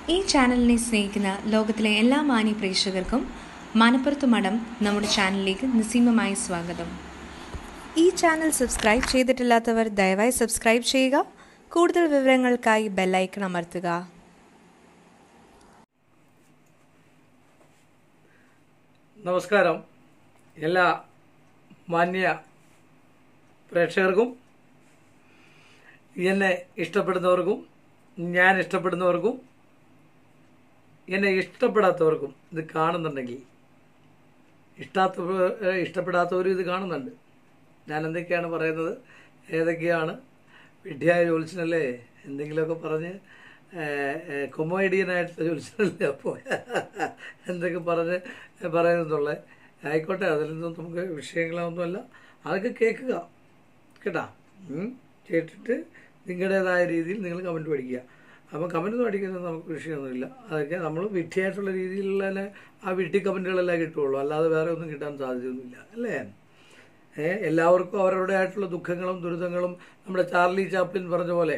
ഈ ചാനലിനെ സ്നേഹിക്കുന്ന ലോകത്തിലെ എല്ലാ മാന്യ പ്രേക്ഷകർക്കും മനപ്പുറത്ത് മഠം നമ്മുടെ ചാനലിലേക്ക് നിസ്സീമമായി സ്വാഗതം ഈ ചാനൽ സബ്സ്ക്രൈബ് ചെയ്തിട്ടില്ലാത്തവർ ദയവായി സബ്സ്ക്രൈബ് ചെയ്യുക കൂടുതൽ വിവരങ്ങൾക്കായി ബെല്ലൈക്കൺ അമർത്തുക നമസ്കാരം എല്ലാ മാന്യ പ്രേക്ഷകർക്കും എന്നെ ഇഷ്ടപ്പെടുന്നവർക്കും ഞാൻ ഇഷ്ടപ്പെടുന്നവർക്കും എന്നെ ഇഷ്ടപ്പെടാത്തവർക്കും ഇത് കാണുന്നുണ്ടെങ്കിൽ ഇഷ്ടാത്ത ഇഷ്ടപ്പെടാത്തവരും ഇത് കാണുന്നുണ്ട് ഞാൻ എന്തൊക്കെയാണ് പറയുന്നത് ഏതൊക്കെയാണ് വിഡ്ഢിയായ ജോത്സ്യനല്ലേ എന്തെങ്കിലുമൊക്കെ പറഞ്ഞ് കൊമേഡിയനായിട്ട് ജോത്സ്യനല്ലേ അപ്പോൾ എന്തൊക്കെ പറഞ്ഞ് പറയുന്നുള്ളേ ആയിക്കോട്ടെ അതിൽ നിന്നും നമുക്ക് വിഷയങ്ങളൊന്നുമല്ല അതൊക്കെ കേൾക്കുക കേട്ടാ ഉം. കേട്ടിട്ട് നിങ്ങളുടേതായ രീതിയിൽ നിങ്ങൾ കമൻറ്റ് പഠിക്കുക അപ്പം കമൻറ്റ് പഠിക്കുന്നത് നമുക്ക് വിഷയമൊന്നുമില്ല അതൊക്കെ നമ്മൾ വിഡ്ഢിയായിട്ടുള്ള രീതിയിലുള്ള തന്നെ ആ വിഡ്ഢി കമൻറ്റുകളെല്ലാം കിട്ടുള്ളൂ അല്ലാതെ വേറെ ഒന്നും കിട്ടാൻ സാധ്യതയൊന്നുമില്ല അല്ലേ ഏ എല്ലാവർക്കും അവരവരുടേതായിട്ടുള്ള ദുഃഖങ്ങളും ദുരിതങ്ങളും നമ്മുടെ ചാർലി ചാപ്ലിൻ പറഞ്ഞ പോലെ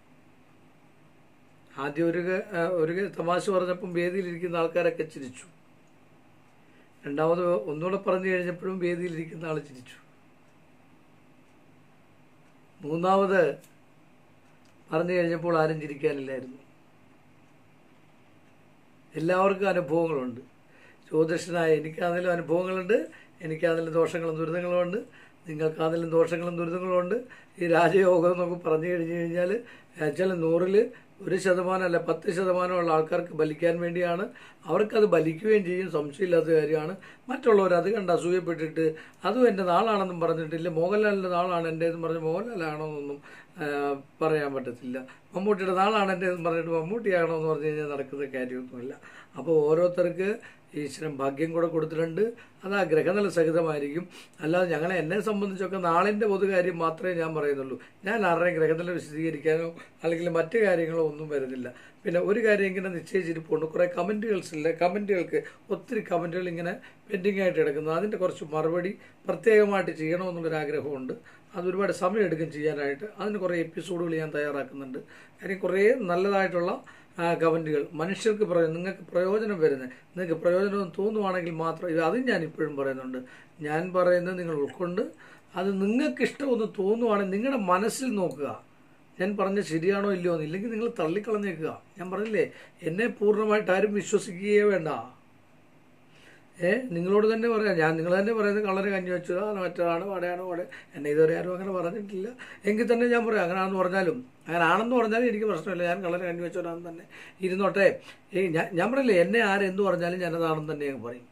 ആദ്യം ഒരു ക- ആ, ഒരു ക- തമാശ പറഞ്ഞപ്പം വേദിയിലിരിക്കുന്ന ആൾക്കാരൊക്കെ ചിരിച്ചു രണ്ടാമത് ഒന്നുകൂടെ പറഞ്ഞു കഴിഞ്ഞപ്പോഴും വേദിയിലിരിക്കുന്ന ആൾ ചിരിച്ചു മൂന്നാമത് പറഞ്ഞു കഴിഞ്ഞപ്പോൾ ആരും ചിരിക്കാനില്ലായിരുന്നു എല്ലാവർക്കും അനുഭവങ്ങളുണ്ട് ജ്യോതിഷനായ എനിക്കാണെങ്കിലും അനുഭവങ്ങളുണ്ട് എനിക്കാണെങ്കിലും ദോഷങ്ങളും ദുരിതങ്ങളും ഉണ്ട് നിങ്ങൾക്കാണെങ്കിലും ദോഷങ്ങളും ദുരിതങ്ങളും ഉണ്ട് ഈ രാജയോഗം എന്നൊക്കെ പറഞ്ഞു കഴിഞ്ഞു കഴിഞ്ഞാൽ ചില നൂറിൽ ഒരു ശതമാനം അല്ല പത്ത് ശതമാനമുള്ള ആൾക്കാർക്ക് ബലിക്കാൻ വേണ്ടിയാണ് അവർക്കത് ബലിക്കുകയും ചെയ്യും സംശയമില്ലാത്ത കാര്യമാണ് മറ്റുള്ളവർ അത് കണ്ട് അസൂയപ്പെട്ടിട്ട് അതും എൻ്റെ നാളാണെന്നും പറഞ്ഞിട്ടില്ല മോഹൻലാലിൻ്റെ നാളാണ് എൻ്റെ എന്ന് പറഞ്ഞ് മോഹൻലാലാണോന്നൊന്നും ആ, പറയാൻ പറ്റത്തില്ല മമ്മൂട്ടിയുടെ നാളാണ് എൻ്റെ എന്ന് പറഞ്ഞിട്ട് മമ്മൂട്ടിയാണോ എന്ന് പറഞ്ഞു കഴിഞ്ഞാൽ നടക്കുന്ന കാര്യമൊന്നുമില്ല അപ്പോൾ ഓരോരുത്തർക്ക് ഈശ്വരൻ ഭാഗ്യം കൂടെ കൊടുത്തിട്ടുണ്ട് അത് ആ ഗ്രഹനില സഹിതമായിരിക്കും അല്ലാതെ ഞങ്ങളെ എന്നെ സംബന്ധിച്ചൊക്കെ നാളിൻ്റെ പൊതുകാര്യം മാത്രമേ ഞാൻ പറയുന്നുള്ളൂ ഞാൻ ആരുടെയും ഗ്രഹനില വിശദീകരിക്കാനോ അല്ലെങ്കിൽ മറ്റു കാര്യങ്ങളോ ഒന്നും വരുന്നില്ല പിന്നെ ഒരു കാര്യം ഇങ്ങനെ നിശ്ചയിച്ചിരിപ്പുണ്ട് കുറേ കമൻറ്റുകൾസില്ല കമൻറ്റുകൾക്ക് ഒത്തിരി കമൻറ്റുകൾ ഇങ്ങനെ പെൻഡിങ് ആയിട്ട് കിടക്കുന്നു അതിൻ്റെ കുറച്ച് മറുപടി പ്രത്യേകമായിട്ട് ചെയ്യണമെന്നുള്ളൊരു ആഗ്രഹമുണ്ട് അത് ഒരുപാട് സമയമെടുക്കും ചെയ്യാനായിട്ട് അതിന് കുറേ എപ്പിസോഡുകൾ ഞാൻ തയ്യാറാക്കുന്നുണ്ട് കാര്യം കുറേ നല്ലതായിട്ടുള്ള ആ, കമൻറ്റുകൾ മനുഷ്യർക്ക് പ്രയോ നിങ്ങൾക്ക് പ്രയോജനം വരുന്നത് നിങ്ങൾക്ക് പ്രയോജനം തോന്നുവാണെങ്കിൽ മാത്രം ഇത് അതും ഞാൻ ഇപ്പോഴും പറയുന്നുണ്ട് ഞാൻ പറയുന്നത് നിങ്ങൾ ഉൾക്കൊണ്ട് അത് നിങ്ങൾക്ക് ഇഷ്ടമൊന്ന് തോന്നുവാണെങ്കിൽ നിങ്ങളുടെ മനസ്സിൽ നോക്കുക ഞാൻ പറഞ്ഞ ശരിയാണോ ഇല്ലയോ എന്ന് ഇല്ലെങ്കിൽ നിങ്ങൾ തള്ളിക്കളഞ്ഞേക്കുക ഞാൻ പറഞ്ഞില്ലേ എന്നെ പൂർണ്ണമായിട്ട് ആരും വിശ്വസിക്കുകയേ വേണ്ട ഏ നിങ്ങളോട് തന്നെ പറയാം ഞാൻ നിങ്ങൾ തന്നെ പറയുന്നത് കളറ് കഞ്ഞി വെച്ചതാണ് മറ്റതാണ് വടയാണ് വട എന്നെ ഇതുവരെ ആരും അങ്ങനെ പറഞ്ഞിട്ടില്ല എങ്കിൽ തന്നെ ഞാൻ പറയാം അങ്ങനെയാണെന്ന് പറഞ്ഞാലും അങ്ങനെ ആണെന്ന് പറഞ്ഞാലും എനിക്ക് പ്രശ്നമില്ല ഞാൻ കളറ് കഞ്ഞി വെച്ചവരാണെന്ന് തന്നെ ഇരുന്നോട്ടെ ഏയ് ഞാൻ ഞാൻ പറയില്ലേ എന്നെ ആരെന്ത് പറഞ്ഞാലും ഞാനതാണെന്ന് തന്നെ അങ്ങ് പറയും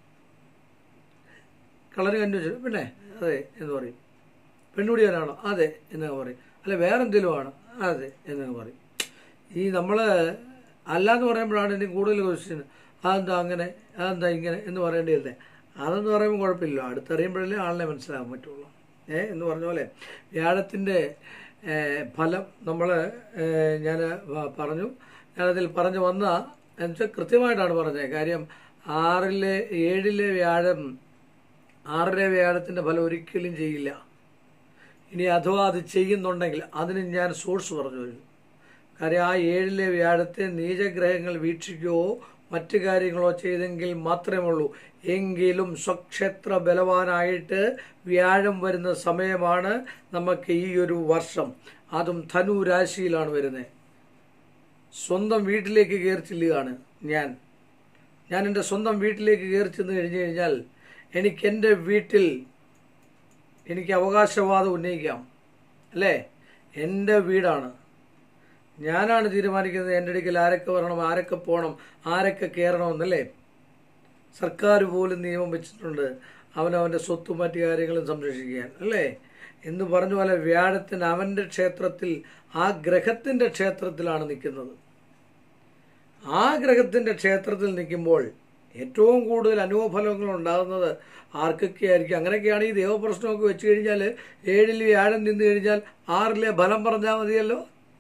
കളറ് കഞ്ഞി വെച്ചു പിന്നെ അതെ എന്ന് പറയും പെണ്ണുടിയാനാണോ അതെ എന്നങ്ങ് പറയും അല്ല വേറെ എന്തെങ്കിലും ആണ് അതെ എന്നങ്ങ് പറയും ഈ നമ്മൾ അല്ലാന്ന് പറയുമ്പോഴാണ് ഇനി കൂടുതൽ ക്വസ്റ്റ്യൻ അതെന്താ അങ്ങനെ അതെന്താ ഇങ്ങനെ എന്ന് പറയേണ്ടിയിരുന്നേ അതെന്ന് പറയുമ്പോൾ കുഴപ്പമില്ല അടുത്തറിയുമ്പോഴല്ലേ ആളിനെ മനസ്സിലാകാൻ പറ്റുള്ളൂ ഏ എന്ന് പറഞ്ഞ പോലെ വ്യാഴത്തിൻ്റെ ഫലം നമ്മൾ ഞാൻ പറഞ്ഞു ഞാനതിൽ പറഞ്ഞു വന്ന എന്നുവെച്ചാൽ കൃത്യമായിട്ടാണ് പറഞ്ഞത് കാര്യം ആറിലെ ഏഴിലെ വ്യാഴം ആറിലെ വ്യാഴത്തിൻ്റെ ഫലം ഒരിക്കലും ചെയ്യില്ല ഇനി അഥവാ അത് ചെയ്യുന്നുണ്ടെങ്കിൽ അതിന് ഞാൻ സോഴ്സ് പറഞ്ഞു തരും കാര്യം ആ ഏഴിലെ വ്യാഴത്തെ നീചഗ്രഹങ്ങൾ വീക്ഷിക്കുകയോ മറ്റു കാര്യങ്ങളോ ചെയ്തെങ്കിൽ മാത്രമേ ഉള്ളൂ എങ്കിലും സ്വക്ഷേത്ര ബലവാനായിട്ട് വ്യാഴം വരുന്ന സമയമാണ് നമുക്ക് ഈ ഒരു വർഷം അതും ധനു രാശിയിലാണ് വരുന്നത് സ്വന്തം വീട്ടിലേക്ക് കയറി ചെല്ലുകയാണ് ഞാൻ ഞാൻ എൻ്റെ സ്വന്തം വീട്ടിലേക്ക് കയറി ചെന്ന് കഴിഞ്ഞു കഴിഞ്ഞാൽ എനിക്ക് എൻ്റെ വീട്ടിൽ എനിക്ക് അവകാശവാദം ഉന്നയിക്കാം അല്ലേ എൻ്റെ വീടാണ് ഞാനാണ് തീരുമാനിക്കുന്നത് എൻ്റെ അടുക്കൽ ആരൊക്കെ വരണം ആരൊക്കെ പോകണം ആരൊക്കെ കയറണമെന്നല്ലേ സർക്കാർ പോലും നിയമം വെച്ചിട്ടുണ്ട് അവനവൻ്റെ സ്വത്തും മറ്റു കാര്യങ്ങളും സംരക്ഷിക്കാൻ അല്ലേ എന്ന് പറഞ്ഞ പോലെ വ്യാഴത്തിന് അവൻ്റെ ക്ഷേത്രത്തിൽ ആ ഗ്രഹത്തിൻ്റെ ക്ഷേത്രത്തിലാണ് നിൽക്കുന്നത് ആ ഗ്രഹത്തിൻ്റെ ക്ഷേത്രത്തിൽ നിൽക്കുമ്പോൾ ഏറ്റവും കൂടുതൽ അനുഭവഫലങ്ങൾ ഉണ്ടാകുന്നത് ആർക്കൊക്കെ ആയിരിക്കും അങ്ങനെയൊക്കെയാണ് ഈ ദേവപ്രശ്നമൊക്കെ വെച്ച് കഴിഞ്ഞാൽ ഏഴിൽ വ്യാഴം നിന്ന് കഴിഞ്ഞാൽ ആറിലെ ഫലം പറഞ്ഞാൽ മതിയല്ലോ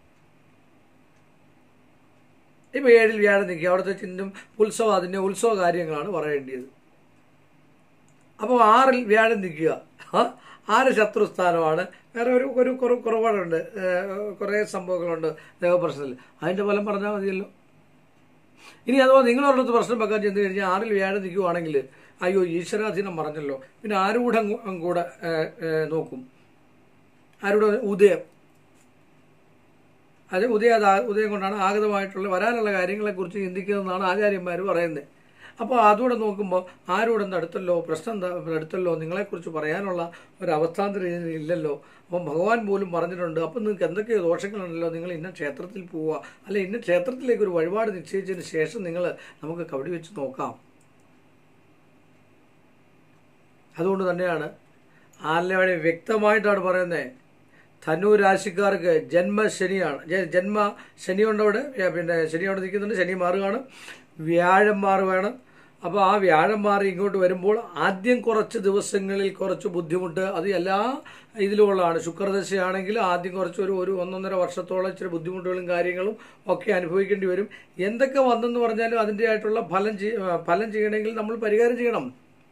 ഇപ്പൊ ഏഴിൽ വ്യാഴം നിൽക്കുക അവിടുത്തെ ചിഹ്നം ഉത്സവം അതിൻ്റെ ഉത്സവ കാര്യങ്ങളാണ് പറയേണ്ടത് അപ്പോൾ ആറിൽ വ്യാഴം നിൽക്കുക ആ, ആറ് ശത്രുസ്ഥാനമാണ് വേറെ ഒരു ഒരു കുറു കുറവുകളുണ്ട് ഏഹ്, കുറേ സംഭവങ്ങളുണ്ട് ദേവപ്രശ്നത്തിൽ അതിൻ്റെ ഫലം പറഞ്ഞാൽ മതിയല്ലോ ഇനി അഥവാ നിങ്ങളൊരിടത്ത് പ്രശ്നം വെക്കാൻ ചെന്ന് കഴിഞ്ഞാൽ ആറിൽ വ്യാഴം നിൽക്കുവാണെങ്കിൽ അയ്യോ ഈശ്വരാധീനം പറഞ്ഞല്ലോ പിന്നെ ആരുടെ അങ്ങ് കൂടെ ഏഹ്, ഏഹ്, നോക്കും ആരുടെ ഉദയം അത് ഉദയ ഉദയം കൊണ്ടാണ് ആഗതമായിട്ടുള്ള വരാനുള്ള കാര്യങ്ങളെക്കുറിച്ച് ചിന്തിക്കുന്നതെന്നാണ് ആചാര്യന്മാർ പറയുന്നത് അപ്പോൾ അതുകൂടെ നോക്കുമ്പോൾ ആരോടെ അടുത്തല്ലോ പ്രശ്നം എന്താ അടുത്തല്ലോ നിങ്ങളെക്കുറിച്ച് പറയാനുള്ള ഒരു അവസ്ഥാന്തരം ഇതിന് ഇല്ലല്ലോ അപ്പം ഭഗവാൻ പോലും പറഞ്ഞിട്ടുണ്ട് അപ്പം നിങ്ങൾക്ക് എന്തൊക്കെ ദോഷങ്ങളുണ്ടല്ലോ നിങ്ങൾ ഇന്ന ക്ഷേത്രത്തിൽ പോവുക അല്ലെ ഇന്ന ക്ഷേത്രത്തിലേക്ക് ഒരു വഴിപാട് നിശ്ചയിച്ചതിന് ശേഷം നിങ്ങൾ നമുക്ക് കബഡി വെച്ച് നോക്കാം അതുകൊണ്ട് തന്നെയാണ് ആരുടെ വ്യക്തമായിട്ടാണ് പറയുന്നത് ധനു രാശിക്കാർക്ക് ജന്മശനിയാണ് ജ- ജന്മ ശനിയുണ്ട് അവിടെ ഏ, പിന്നെ ശനി അവിടെ നിൽക്കുന്നുണ്ട് ശനി മാറുകയാണ് വ്യാഴം മാറുകയാണ് അപ്പോൾ ആ വ്യാഴം മാറി ഇങ്ങോട്ട് വരുമ്പോൾ ആദ്യം കുറച്ച് ദിവസങ്ങളിൽ കുറച്ച് ബുദ്ധിമുട്ട് അത് എല്ലാ ഇതിലുമുള്ളതാണ് ശുക്രദശയാണെങ്കിൽ ആദ്യം കുറച്ച് ഒരു ഒരു ഒന്നൊന്നര വർഷത്തോളം ഇച്ചിരി ബുദ്ധിമുട്ടുകളും കാര്യങ്ങളും ഒക്കെ അനുഭവിക്കേണ്ടി വരും എന്തൊക്കെ വന്നെന്ന് പറഞ്ഞാലും അതിൻ്റെ ആയിട്ടുള്ള ഫലം ചെയ്യ- ഫലം ചെയ്യണമെങ്കിൽ നമ്മൾ പരിഹാരം ചെയ്യണം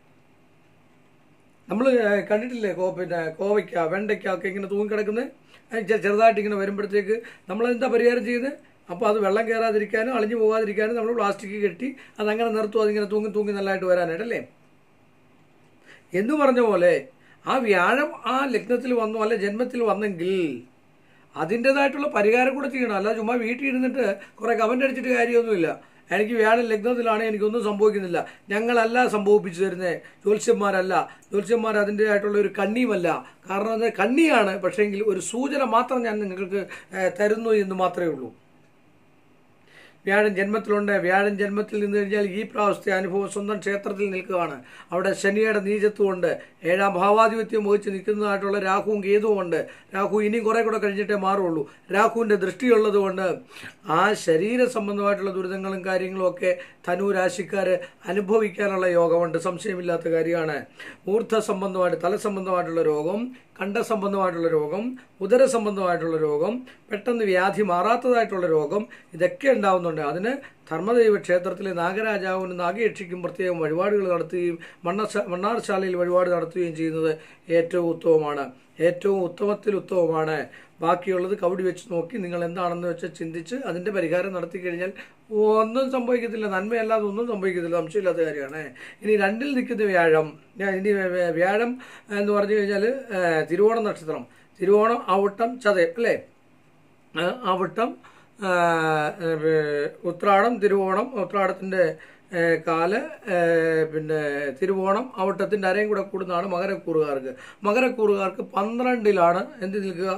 നമ്മൾ കണ്ടിട്ടില്ലേ കോ പിന്നെ കോവയ്ക്ക വെണ്ടയ്ക്ക ഒക്കെ ഇങ്ങനെ തൂങ്ങിക്കിടക്കുന്നത് അത് ചെ- ചെറുതായിട്ട് ഇങ്ങനെ വരുമ്പോഴത്തേക്ക് നമ്മൾ എന്താ പരിഹാരം ചെയ്യുന്നത് അപ്പോൾ അത് വെള്ളം കയറാതിരിക്കാനും അളിഞ്ഞു പോകാതിരിക്കാനും നമ്മൾ പ്ലാസ്റ്റിക് കെട്ടി അതങ്ങനെ നിർത്തും അതിങ്ങനെ തൂങ്ങി തൂങ്ങി നല്ലതായിട്ട് വരാനായിട്ടല്ലേ എന്ന് പറഞ്ഞ പോലെ ആ വ്യാഴം ആ ലഗ്നത്തിൽ വന്നു അല്ലെ ജന്മത്തിൽ വന്നെങ്കിൽ അതിൻ്റെതായിട്ടുള്ള പരിഹാരം കൂടെ ചെയ്യണം അല്ല ചുമ്മാ വീട്ടിൽ ഇരുന്നിട്ട് കുറെ കമൻ്റ് അടിച്ചിട്ട് കാര്യമൊന്നുമില്ല എനിക്ക് വ്യാഴം ലഗ്നത്തിലാണ് എനിക്കൊന്നും സംഭവിക്കുന്നില്ല ഞങ്ങളല്ല സംഭവിപ്പിച്ചു തരുന്നത് ജ്യോത്സ്യന്മാരല്ല ജ്യോത്സ്യന്മാർ അതിൻ്റെതായിട്ടുള്ള ഒരു കണ്ണിയുമല്ല കാരണം അത് കണ്ണിയാണ് പക്ഷേങ്കിൽ ഒരു സൂചന മാത്രം ഞാൻ നിങ്ങൾക്ക് ഏഹ്, തരുന്നു എന്ന് മാത്രമേ ഉള്ളൂ വ്യാഴൻ ജന്മത്തിലുണ്ട് വ്യാഴൻ ജന്മത്തിൽ നിന്ന് കഴിഞ്ഞാൽ ഈ പ്രാവശ്യത്തെ അനുഭവം സ്വന്തം ക്ഷേത്രത്തിൽ നിൽക്കുകയാണ് അവിടെ ശനിയുടെ നീചത്വമുണ്ട് ഏഴാം ഭാവാധിപത്യം വഹിച്ച് നിൽക്കുന്നതായിട്ടുള്ള രാഹുവും കേതുവും ഉണ്ട് രാഹു ഇനിയും കുറെ കൂടെ കഴിഞ്ഞിട്ടേ മാറുള്ളൂ രാഹുവിന്റെ ദൃഷ്ടിയുള്ളത് കൊണ്ട് ആ ശരീര സംബന്ധമായിട്ടുള്ള ദുരിതങ്ങളും കാര്യങ്ങളും ഒക്കെ ധനു രാശിക്കാര് അനുഭവിക്കാനുള്ള യോഗമുണ്ട് സംശയമില്ലാത്ത കാര്യമാണ് ഊർദ്ധ സംബന്ധമായിട്ട് തല സംബന്ധമായിട്ടുള്ള രോഗം കണ്ഠ സംബന്ധമായിട്ടുള്ള രോഗം ഉദര സംബന്ധമായിട്ടുള്ള രോഗം പെട്ടെന്ന് വ്യാധി മാറാത്തതായിട്ടുള്ള രോഗം ഇതൊക്കെ ഉണ്ടാവുന്നുണ്ട് അതിന് ധർമ്മദൈവ ക്ഷേത്രത്തിലെ നാഗരാജാവിന് നാഗയക്ഷിക്കും പ്രത്യേകം വഴിപാടുകൾ നടത്തുകയും മണ്ണ മണ്ണാർശാലയിൽ വഴിപാട് നടത്തുകയും ചെയ്യുന്നത് ഏറ്റവും ഉത്തമമാണ് ഏറ്റവും ഉത്തമത്തിൽ ഉത്തമമാണ് ബാക്കിയുള്ളത് കവടി വെച്ച് നോക്കി നിങ്ങൾ എന്താണെന്ന് വെച്ച് ചിന്തിച്ച് അതിന്റെ പരിഹാരം നടത്തി കഴിഞ്ഞാൽ ഒന്നും സംഭവിക്കത്തില്ല നന്മയല്ലാതെ ഒന്നും സംഭവിക്കത്തില്ല സംശയമില്ലാത്ത കാര്യമാണ് ഇനി രണ്ടിൽ നിൽക്കുന്ന വ്യാഴം ഞാൻ ഇനി വ്യ- വ്യാഴം എന്ന് പറഞ്ഞു കഴിഞ്ഞാൽ തിരുവോണം നക്ഷത്രം തിരുവോണം ഔട്ടം ചതയം അല്ലേ ആ, അവിട്ടം ആ, ഏ, ഉത്രാടം തിരുവോണം ഉത്രാടത്തിന്റെ ഏ, കാല് ഏ, പിന്നെ തിരുവോണം അവിട്ടത്തിന്റെ അരയും കൂടെ കൂടുന്നതാണ് മകരക്കൂറുകാർക്ക് മകരക്കൂറുകാർക്ക് പന്ത്രണ്ടിലാണ് എന്ത് നിൽക്കുക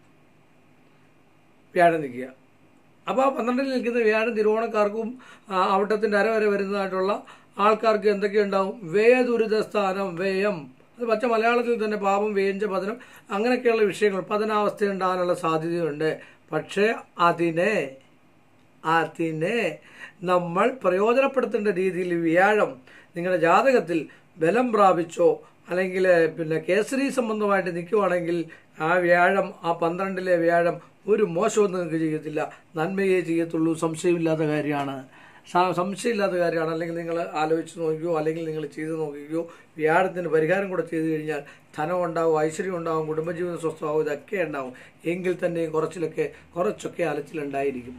വ്യാഴം നിൽക്കുക അപ്പോൾ ആ പന്ത്രണ്ടിൽ നിൽക്കുന്ന വ്യാഴം തിരുവോണക്കാർക്കും ആ, അവിട്ടത്തിന്റെ അര വരെ വരുന്നതായിട്ടുള്ള ആൾക്കാർക്ക് എന്തൊക്കെ ഉണ്ടാവും വ്യയദുരിതസ്ഥാനം വ്യയം അത് പച്ച മലയാളത്തിൽ തന്നെ പാപം വേഞ്ച പതനം അങ്ങനെയൊക്കെയുള്ള വിഷയങ്ങൾ പതനാവസ്ഥ ഉണ്ടാകാനുള്ള സാധ്യതയുണ്ട് പക്ഷേ അതിനെ അതിനെ നമ്മൾ പ്രയോജനപ്പെടുത്തേണ്ട രീതിയിൽ വ്യാഴം നിങ്ങളുടെ ജാതകത്തിൽ ബലം പ്രാപിച്ചോ അല്ലെങ്കിൽ പിന്നെ കേസരി സംബന്ധമായിട്ട് നിൽക്കുവാണെങ്കിൽ ആ വ്യാഴം ആ പന്ത്രണ്ടിലെ വ്യാഴം ഒരു മോശവും നിങ്ങൾക്ക് ചെയ്യത്തില്ല നന്മയെ ചെയ്യത്തുള്ളൂ സംശയമില്ലാത്ത കാര്യമാണ് സ- സംശയമില്ലാത്ത കാര്യമാണ് അല്ലെങ്കിൽ നിങ്ങൾ ആലോചിച്ച് നോക്കിയോ അല്ലെങ്കിൽ നിങ്ങൾ ചെയ്ത് നോക്കിയോ വ്യാഴത്തിന് പരിഹാരം കൂടെ ചെയ്തു കഴിഞ്ഞാൽ ധനം ഉണ്ടാവും ഐശ്വര്യം ഉണ്ടാവും കുടുംബജീവിതം സ്വസ്ഥമാവും ഇതൊക്കെ ഉണ്ടാവും എങ്കിൽ തന്നെയും കുറച്ചിലൊക്കെ കുറച്ചൊക്കെ അലച്ചിലുണ്ടായിരിക്കും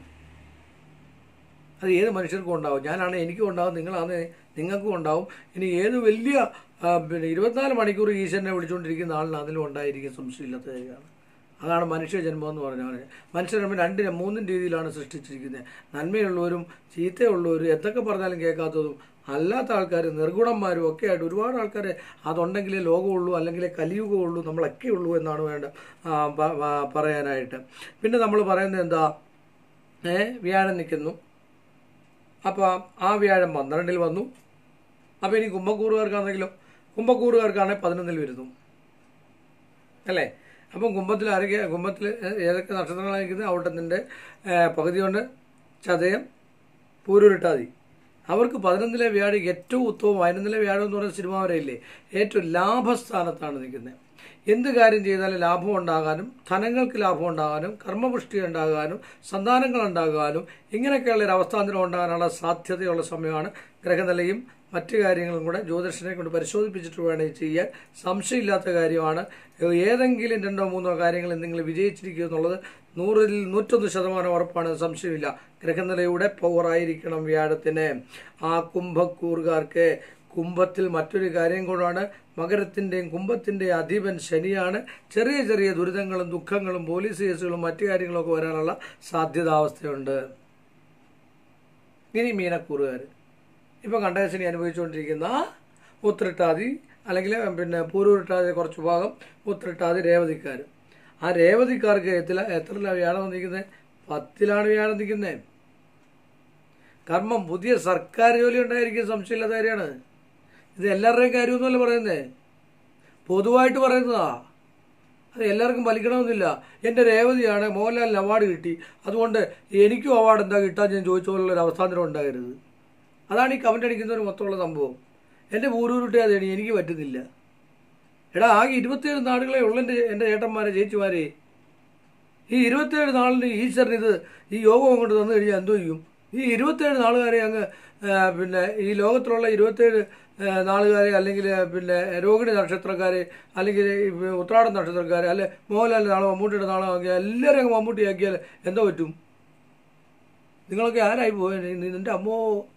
അത് ഏത് മനുഷ്യർക്കും ഉണ്ടാവും ഞാനാണ് എനിക്കും ഉണ്ടാവും നിങ്ങളാണ് നിങ്ങൾക്കും ഉണ്ടാവും ഇനി ഏത് വലിയ ആ, പിന്നെ ഇരുപത്തിനാല് മണിക്കൂർ ഈശ്വരനെ വിളിച്ചുകൊണ്ടിരിക്കുന്ന ആളിന് അതിലും ഉണ്ടായിരിക്കും സംശയമില്ലാത്ത കാര്യമാണ് അതാണ് മനുഷ്യ ജന്മം എന്ന് പറഞ്ഞാൽ മനുഷ്യജന്മം രണ്ടിനും മൂന്നും രീതിയിലാണ് സൃഷ്ടിച്ചിരിക്കുന്നത് നന്മയുള്ളവരും ചീത്തയുള്ളവരും എന്തൊക്കെ പറഞ്ഞാലും കേൾക്കാത്തതും അല്ലാത്ത ആൾക്കാർ നിർഗുണന്മാരും ഒക്കെ ആയിട്ട് ഒരുപാട് ആൾക്കാർ അതുണ്ടെങ്കിലേ ലോകമുള്ളൂ അല്ലെങ്കിൽ കലിയുഗമുള്ളൂ നമ്മളൊക്കെ ഉള്ളൂ എന്നാണ് വേണ്ട ആ, പ- പ- പറയാനായിട്ട് പിന്നെ നമ്മൾ പറയുന്നത് എന്താ ഏ വ്യാഴം നിൽക്കുന്നു അപ്പോൾ ആ വ്യാഴം പന്ത്രണ്ടിൽ വന്നു അപ്പോൾ ഇനി കുംഭക്കൂറുകാർക്കാണെങ്കിലോ കുംഭക്കൂറുകാർക്കാണെങ്കിൽ പതിനൊന്നിൽ വരുന്നു അല്ലേ അപ്പം കുംഭത്തിൽ ആരൊക്കെ കുംഭത്തിൽ ഏതൊക്കെ നക്ഷത്രങ്ങളായിരിക്കുന്നത് ഔട്ടത്തിൻ്റെ പകുതി കൊണ്ട് ചതയം പൂരുരുട്ടാതി അവർക്ക് പതിനൊന്നിലെ വ്യാഴം ഏറ്റവും ഉത്തമം പതിനൊന്നിലെ വ്യാഴം എന്ന് പറയുന്ന സിനിമ വരെയില്ലേ ഏറ്റവും ലാഭസ്ഥാനത്താണ് നിൽക്കുന്നത് എന്ത് കാര്യം ചെയ്താലും ലാഭം ഉണ്ടാകാനും ധനങ്ങൾക്ക് ലാഭം ഉണ്ടാകാനും കർമ്മപുഷ്ടി ഉണ്ടാകാനും സന്താനങ്ങൾ ഉണ്ടാകാനും ഇങ്ങനെയൊക്കെയുള്ള ഒരു അവസ്ഥാന്തരം ഉണ്ടാകാനുള്ള സാധ്യതയുള്ള സമയമാണ് ഗ്രഹനിലയും മറ്റു കാര്യങ്ങളും കൂടെ ജ്യോതിഷനെ കൊണ്ട് പരിശോധിപ്പിച്ചിട്ട് വേണം ഇത് ചെയ്യാൻ സംശയമില്ലാത്ത കാര്യമാണ് ഏതെങ്കിലും രണ്ടോ മൂന്നോ കാര്യങ്ങൾ നിങ്ങൾ വിജയിച്ചിരിക്കുക എന്നുള്ളത് നൂറിൽ നൂറ്റൊന്ന് ശതമാനം ഉറപ്പാണ് സംശയമില്ല ഗ്രഹനിലയുടെ പവർ ആയിരിക്കണം വ്യാഴത്തിന് ആ കുംഭക്കൂറുകാർക്ക് കുംഭത്തിൽ മറ്റൊരു കാര്യം കൂടാണ് മകരത്തിൻ്റെയും കുംഭത്തിൻ്റെയും അധിപൻ ശനിയാണ് ചെറിയ ചെറിയ ദുരിതങ്ങളും ദുഃഖങ്ങളും പോലീസ് കേസുകളും മറ്റു കാര്യങ്ങളൊക്കെ വരാനുള്ള സാധ്യതാവസ്ഥയുണ്ട് ഇനി മീനക്കൂറുകാർ ഇപ്പോൾ കണ്ടശനി അനുഭവിച്ചുകൊണ്ടിരിക്കുന്ന ഉത്രട്ടാതി അല്ലെങ്കിൽ പിന്നെ പൂരൂരിട്ടാതി കുറച്ച് ഭാഗം ഉത്രട്ടാതി രേവതിക്കാർ ആ രേവതിക്കാർക്ക് എത്തില എത്രയിലാണ് വ്യാഴം നിൽക്കുന്നത് പത്തിലാണ് വ്യാഴം നിൽക്കുന്നത് കർമ്മം പുതിയ സർക്കാർ ജോലി ഉണ്ടായിരിക്കും സംശയമില്ലാത്ത കാര്യമാണ് ഇത് എല്ലാവരുടെയും കാര്യമൊന്നുമല്ല പറയുന്നത് പൊതുവായിട്ട് പറയുന്നതാ അത് എല്ലാവർക്കും വലിക്കണമെന്നില്ല എൻ്റെ രേവതിയാണ് മോഹൻലാലിന് അവാർഡ് കിട്ടി അതുകൊണ്ട് എനിക്കും അവാർഡ് എന്താ കിട്ടാൻ ഞാൻ ചോദിച്ച പോലുള്ള ഒരു അവസ്ഥാന്തരം ഉണ്ടാകരുത് അതാണ് ഈ കമൻ്റ് അടിക്കുന്നവർ മൊത്തമുള്ള സംഭവം എൻ്റെ പൂരൂരുട്ടേ അതാണ് എനിക്ക് പറ്റുന്നില്ല എടാ ആകെ ഇരുപത്തിയേഴ് നാടുകളെ ഉള്ള എൻ്റെ എൻ്റെ ചേട്ടന്മാരെ ചേച്ചിമാരെ ഈ ഇരുപത്തിയേഴ് നാളിന് ഈശ്വരൻ ഇത് ഈ യോഗം അങ്ങോട്ട് തന്നു കഴിഞ്ഞാൽ എന്തോ ചെയ്യും ഈ ഇരുപത്തിയേഴ് നാളുകാരെ അങ്ങ് ആ, പിന്നെ ഈ ലോകത്തിലുള്ള ഇരുപത്തിയേഴ് ആ, നാളുകാരെ അല്ലെങ്കിൽ പിന്നെ രോഹിണി നക്ഷത്രക്കാരെ അല്ലെങ്കിൽ ഈ ഉത്രാട നക്ഷത്രക്കാരെ അല്ലെ മോഹൻലാലിൻ്റെ നാളെ മമ്മൂട്ടിയുടെ നാളെ ആക്കിയാൽ എല്ലാവരും അങ്ങ് മമ്മൂട്ടിയാക്കിയാൽ എന്തോ പറ്റും നിങ്ങളൊക്കെ ആരായി പോയത് നിന്റെ അമ്മോ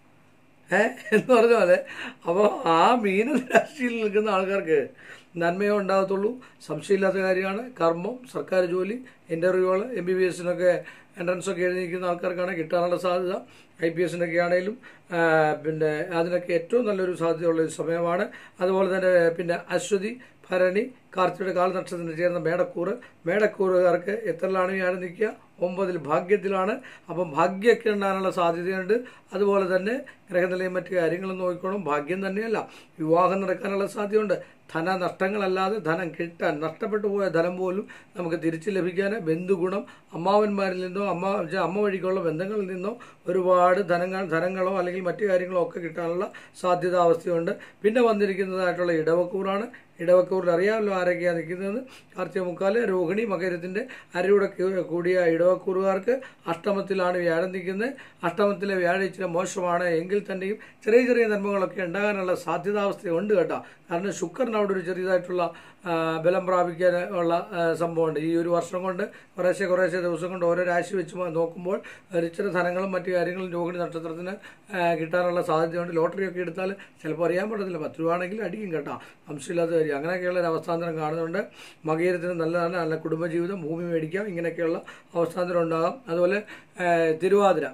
ഏ എന്ന് പറഞ്ഞ പോലെ അപ്പോൾ ആ മീന രാശിയിൽ നിൽക്കുന്ന ആൾക്കാർക്ക് നന്മയോ ഉണ്ടാകത്തുള്ളൂ സംശയമില്ലാത്ത കാര്യമാണ് കർമ്മം സർക്കാർ ജോലി ഇൻ്റർവ്യൂകൾ എം ബി ബി എസിനൊക്കെ എൻട്രൻസ് ഒക്കെ എഴുതി നിൽക്കുന്ന ആൾക്കാർക്കാണ് കിട്ടാനുള്ള സാധ്യത ഐ പി എസിനൊക്കെ ആണെങ്കിലും ആ, പിന്നെ അതിനൊക്കെ ഏറ്റവും നല്ലൊരു സാധ്യതയുള്ള ഒരു സമയമാണ് അതുപോലെ തന്നെ പിന്നെ അശ്വതി ഭരണി കാർത്തിയുടെ കാലനക്ഷത്രത്തിന് ചേർന്ന മേടക്കൂറ് മേടക്കൂറുകാർക്ക് എത്രയിലാണ് വ്യാഴം നിൽക്കുക ഒമ്പതിൽ ഭാഗ്യത്തിലാണ് അപ്പം ഭാഗ്യമൊക്കെ ഉണ്ടാകാനുള്ള സാധ്യതയുണ്ട് അതുപോലെ തന്നെ ഗ്രഹനിലയും മറ്റു കാര്യങ്ങളും നോക്കിക്കോണം ഭാഗ്യം തന്നെയല്ല വിവാഹം നടക്കാനുള്ള സാധ്യതയുണ്ട് ധനനഷ്ടങ്ങളല്ലാതെ ധനം കിട്ടാൻ നഷ്ടപ്പെട്ടു പോയ ധനം പോലും നമുക്ക് തിരിച്ചു ലഭിക്കാൻ ബന്ധുഗുണം അമ്മാവന്മാരിൽ നിന്നോ അമ്മ അമ്മ വഴിക്കുള്ള ബന്ധങ്ങളിൽ നിന്നോ ഒരുപാട് ധനങ്ങൾ ധനങ്ങളോ അല്ലെങ്കിൽ മറ്റു കാര്യങ്ങളോ ഒക്കെ കിട്ടാനുള്ള സാധ്യതാവസ്ഥയുണ്ട് പിന്നെ വന്നിരിക്കുന്നതായിട്ടുള്ള ഇടവക്കൂറാണ് ഇടവക്കൂറിൽ അറിയാമല്ലോ ആരൊക്കെയാണ് നിൽക്കുന്നതെന്ന് കാർത്തിക മുക്കാല് രോഹിണി മകരത്തിൻ്റെ അരയുടെ കൂ- കൂടിയ ഇടവക്കൂറുകാർക്ക് അഷ്ടമത്തിലാണ് വ്യാഴം നിൽക്കുന്നത് അഷ്ടമത്തിലെ വ്യാഴം ഇച്ചിരി മോശമാണ് എങ്കിൽ തന്നെയും ചെറിയ ചെറിയ നന്മകളൊക്കെ ഉണ്ടാകാനുള്ള സാധ്യതാവസ്ഥയുണ്ട് കേട്ടോ കാരണം ശുക്രൻ അവിടെ ഒരു ചെറിയതായിട്ടുള്ള ആ, ബലം പ്രാപിക്കാൻ ഉള്ള ആ, സംഭവമുണ്ട് ഈ ഒരു വർഷം കൊണ്ട് കുറേശ്ശെ കുറേശ്ശെ ദിവസം കൊണ്ട് ഓരോ രാശി വെച്ച് മ- നോക്കുമ്പോൾ ഒരു ഇച്ചിരി ധനങ്ങളും മറ്റു കാര്യങ്ങളും രോഹിണി നക്ഷത്രത്തിന് ആ, കിട്ടാനുള്ള സാധ്യതയുണ്ട് ലോട്ടറി ഒക്കെ എടുത്താൽ ചിലപ്പോൾ അറിയാൻ പറ്റത്തില്ല പത്ത് രൂപ ആണെങ്കിൽ അടിക്കും കേട്ടോ സംശയമില്ലാത്ത കാര്യം അങ്ങനെയൊക്കെയുള്ള ഒരു അവസ്ഥാന്തരം കാണുന്നുണ്ട് മകീരത്തിന് നല്ലതാണ് നല്ല കുടുംബജീവിതം ഭൂമി മേടിക്കാം ഇങ്ങനെയൊക്കെയുള്ള അവസ്ഥാന്തരം ഉണ്ടാകാം അതുപോലെ ആ, തിരുവാതിര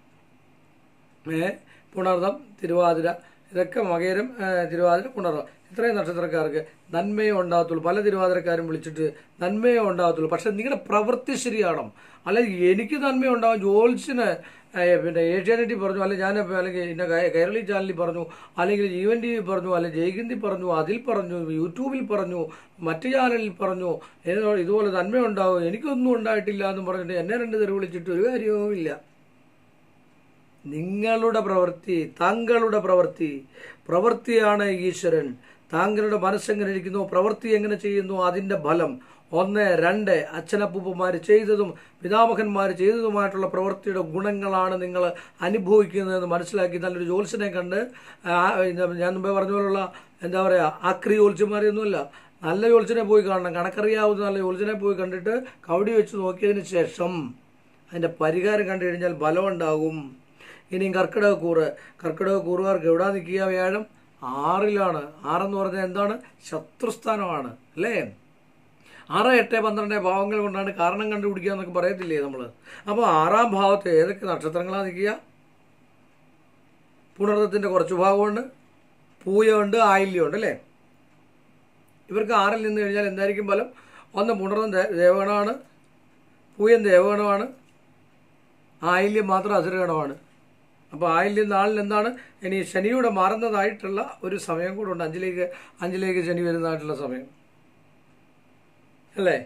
ഏ, പുണർദം തിരുവാതിര ഇതൊക്കെ മകേരം ഏ, തിരുവാതിര പുണർദം ഇത്രയും നക്ഷത്രക്കാർക്ക് നന്മയോ ഉണ്ടാകത്തുള്ളൂ പല തിരുവാതിരക്കാരും വിളിച്ചിട്ട് നന്മയോ ഉണ്ടാകത്തുള്ളൂ പക്ഷെ നിങ്ങളുടെ പ്രവൃത്തി ശരിയാവണം അല്ലെങ്കിൽ എനിക്ക് നന്മ ഉണ്ടാവും ജോൽസിന് ഏ, പിന്നെ ഏഷ്യാനെറ്റിൽ പറഞ്ഞു അല്ലെങ്കിൽ ഞാൻ അല്ലെങ്കിൽ ഇന്ന കൈ- കൈരളി ചാനലിൽ പറഞ്ഞു അല്ലെങ്കിൽ ജീവൻ ടി വി പറഞ്ഞു അല്ലെങ്കിൽ ജയഗിന്ദി പറഞ്ഞു അതിൽ പറഞ്ഞു യൂട്യൂബിൽ പറഞ്ഞു മറ്റു ചാനലിൽ പറഞ്ഞു ഏതോ ഇതുപോലെ നന്മ ഉണ്ടാവും എനിക്കൊന്നും ഉണ്ടായിട്ടില്ല എന്ന് പറഞ്ഞിട്ട് എന്നെ രണ്ട് തെരുവ് വിളിച്ചിട്ട് ഒരു കാര്യവും ഇല്ല നിങ്ങളുടെ പ്രവൃത്തി താങ്കളുടെ പ്രവൃത്തി പ്രവൃത്തിയാണ് ഈശ്വരൻ താങ്കളുടെ മനസ്സെങ്ങനെ ഇരിക്കുന്നു പ്രവൃത്തി എങ്ങനെ ചെയ്യുന്നു അതിൻ്റെ ഫലം ഒന്ന് രണ്ട് അച്ഛനപ്പൂപ്പന്മാർ ചെയ്തതും പിതാമഹന്മാർ ചെയ്തതുമായിട്ടുള്ള പ്രവൃത്തിയുടെ ഗുണങ്ങളാണ് നിങ്ങൾ അനുഭവിക്കുന്നതെന്ന് മനസ്സിലാക്കി നല്ലൊരു ജോത്സ്യനെ കണ്ട് ആ, ഞാൻ മുമ്പേ പറഞ്ഞ പോലുള്ള എന്താ പറയുക ആക്രി ജോത്സ്യന്മാരെയൊന്നുമല്ല നല്ല ജോത്സ്യനെ പോയി കാണണം കണക്കറിയാവുന്ന നല്ല ജോത്സ്യനെ പോയി കണ്ടിട്ട് കവടി വെച്ച് നോക്കിയതിന് ശേഷം അതിൻ്റെ പരിഹാരം കണ്ടു കഴിഞ്ഞാൽ ബലമുണ്ടാകും ഇനിയും കർക്കിടക കൂറ് കർക്കിടക കൂറുകാർക്ക് എവിടെ നിൽക്കുക വ്യാഴം ആറിലാണ് ആറെന്ന് പറഞ്ഞാൽ എന്താണ് ശത്രുസ്ഥാനമാണ് അല്ലേ ആറ് എട്ട് പന്ത്രണ്ട് ഭാവങ്ങൾ കൊണ്ടാണ് കാരണം കണ്ടുപിടിക്കുക എന്നൊക്കെ പറയത്തില്ലേ നമ്മൾ അപ്പോൾ ആറാം ഭാവത്ത് ഏതൊക്കെ നക്ഷത്രങ്ങളാണ് നിൽക്കുക പുണർത്തത്തിൻ്റെ കുറച്ച് ഭാഗമുണ്ട് പൂയമുണ്ട് ആയില്യമുണ്ട് അല്ലേ ഇവർക്ക് ആറിൽ നിന്ന് കഴിഞ്ഞാൽ എന്തായിരിക്കും ഫലം ഒന്ന് പുണർത്തം ദേ- ദേവഗണമാണ് പൂയൻ ദേവഗണമാണ് ആയില്യം മാത്രം അസുരഗണമാണ് അപ്പോൾ ആയില്യം നാളിൽ എന്താണ് ഇനി ശനിയുടെ മാറുന്നതായിട്ടുള്ള ഒരു സമയം കൂടെ ഉണ്ട് അഞ്ചിലേക്ക് അഞ്ചിലേക്ക് ശനി വരുന്നതായിട്ടുള്ള സമയം അല്ലേ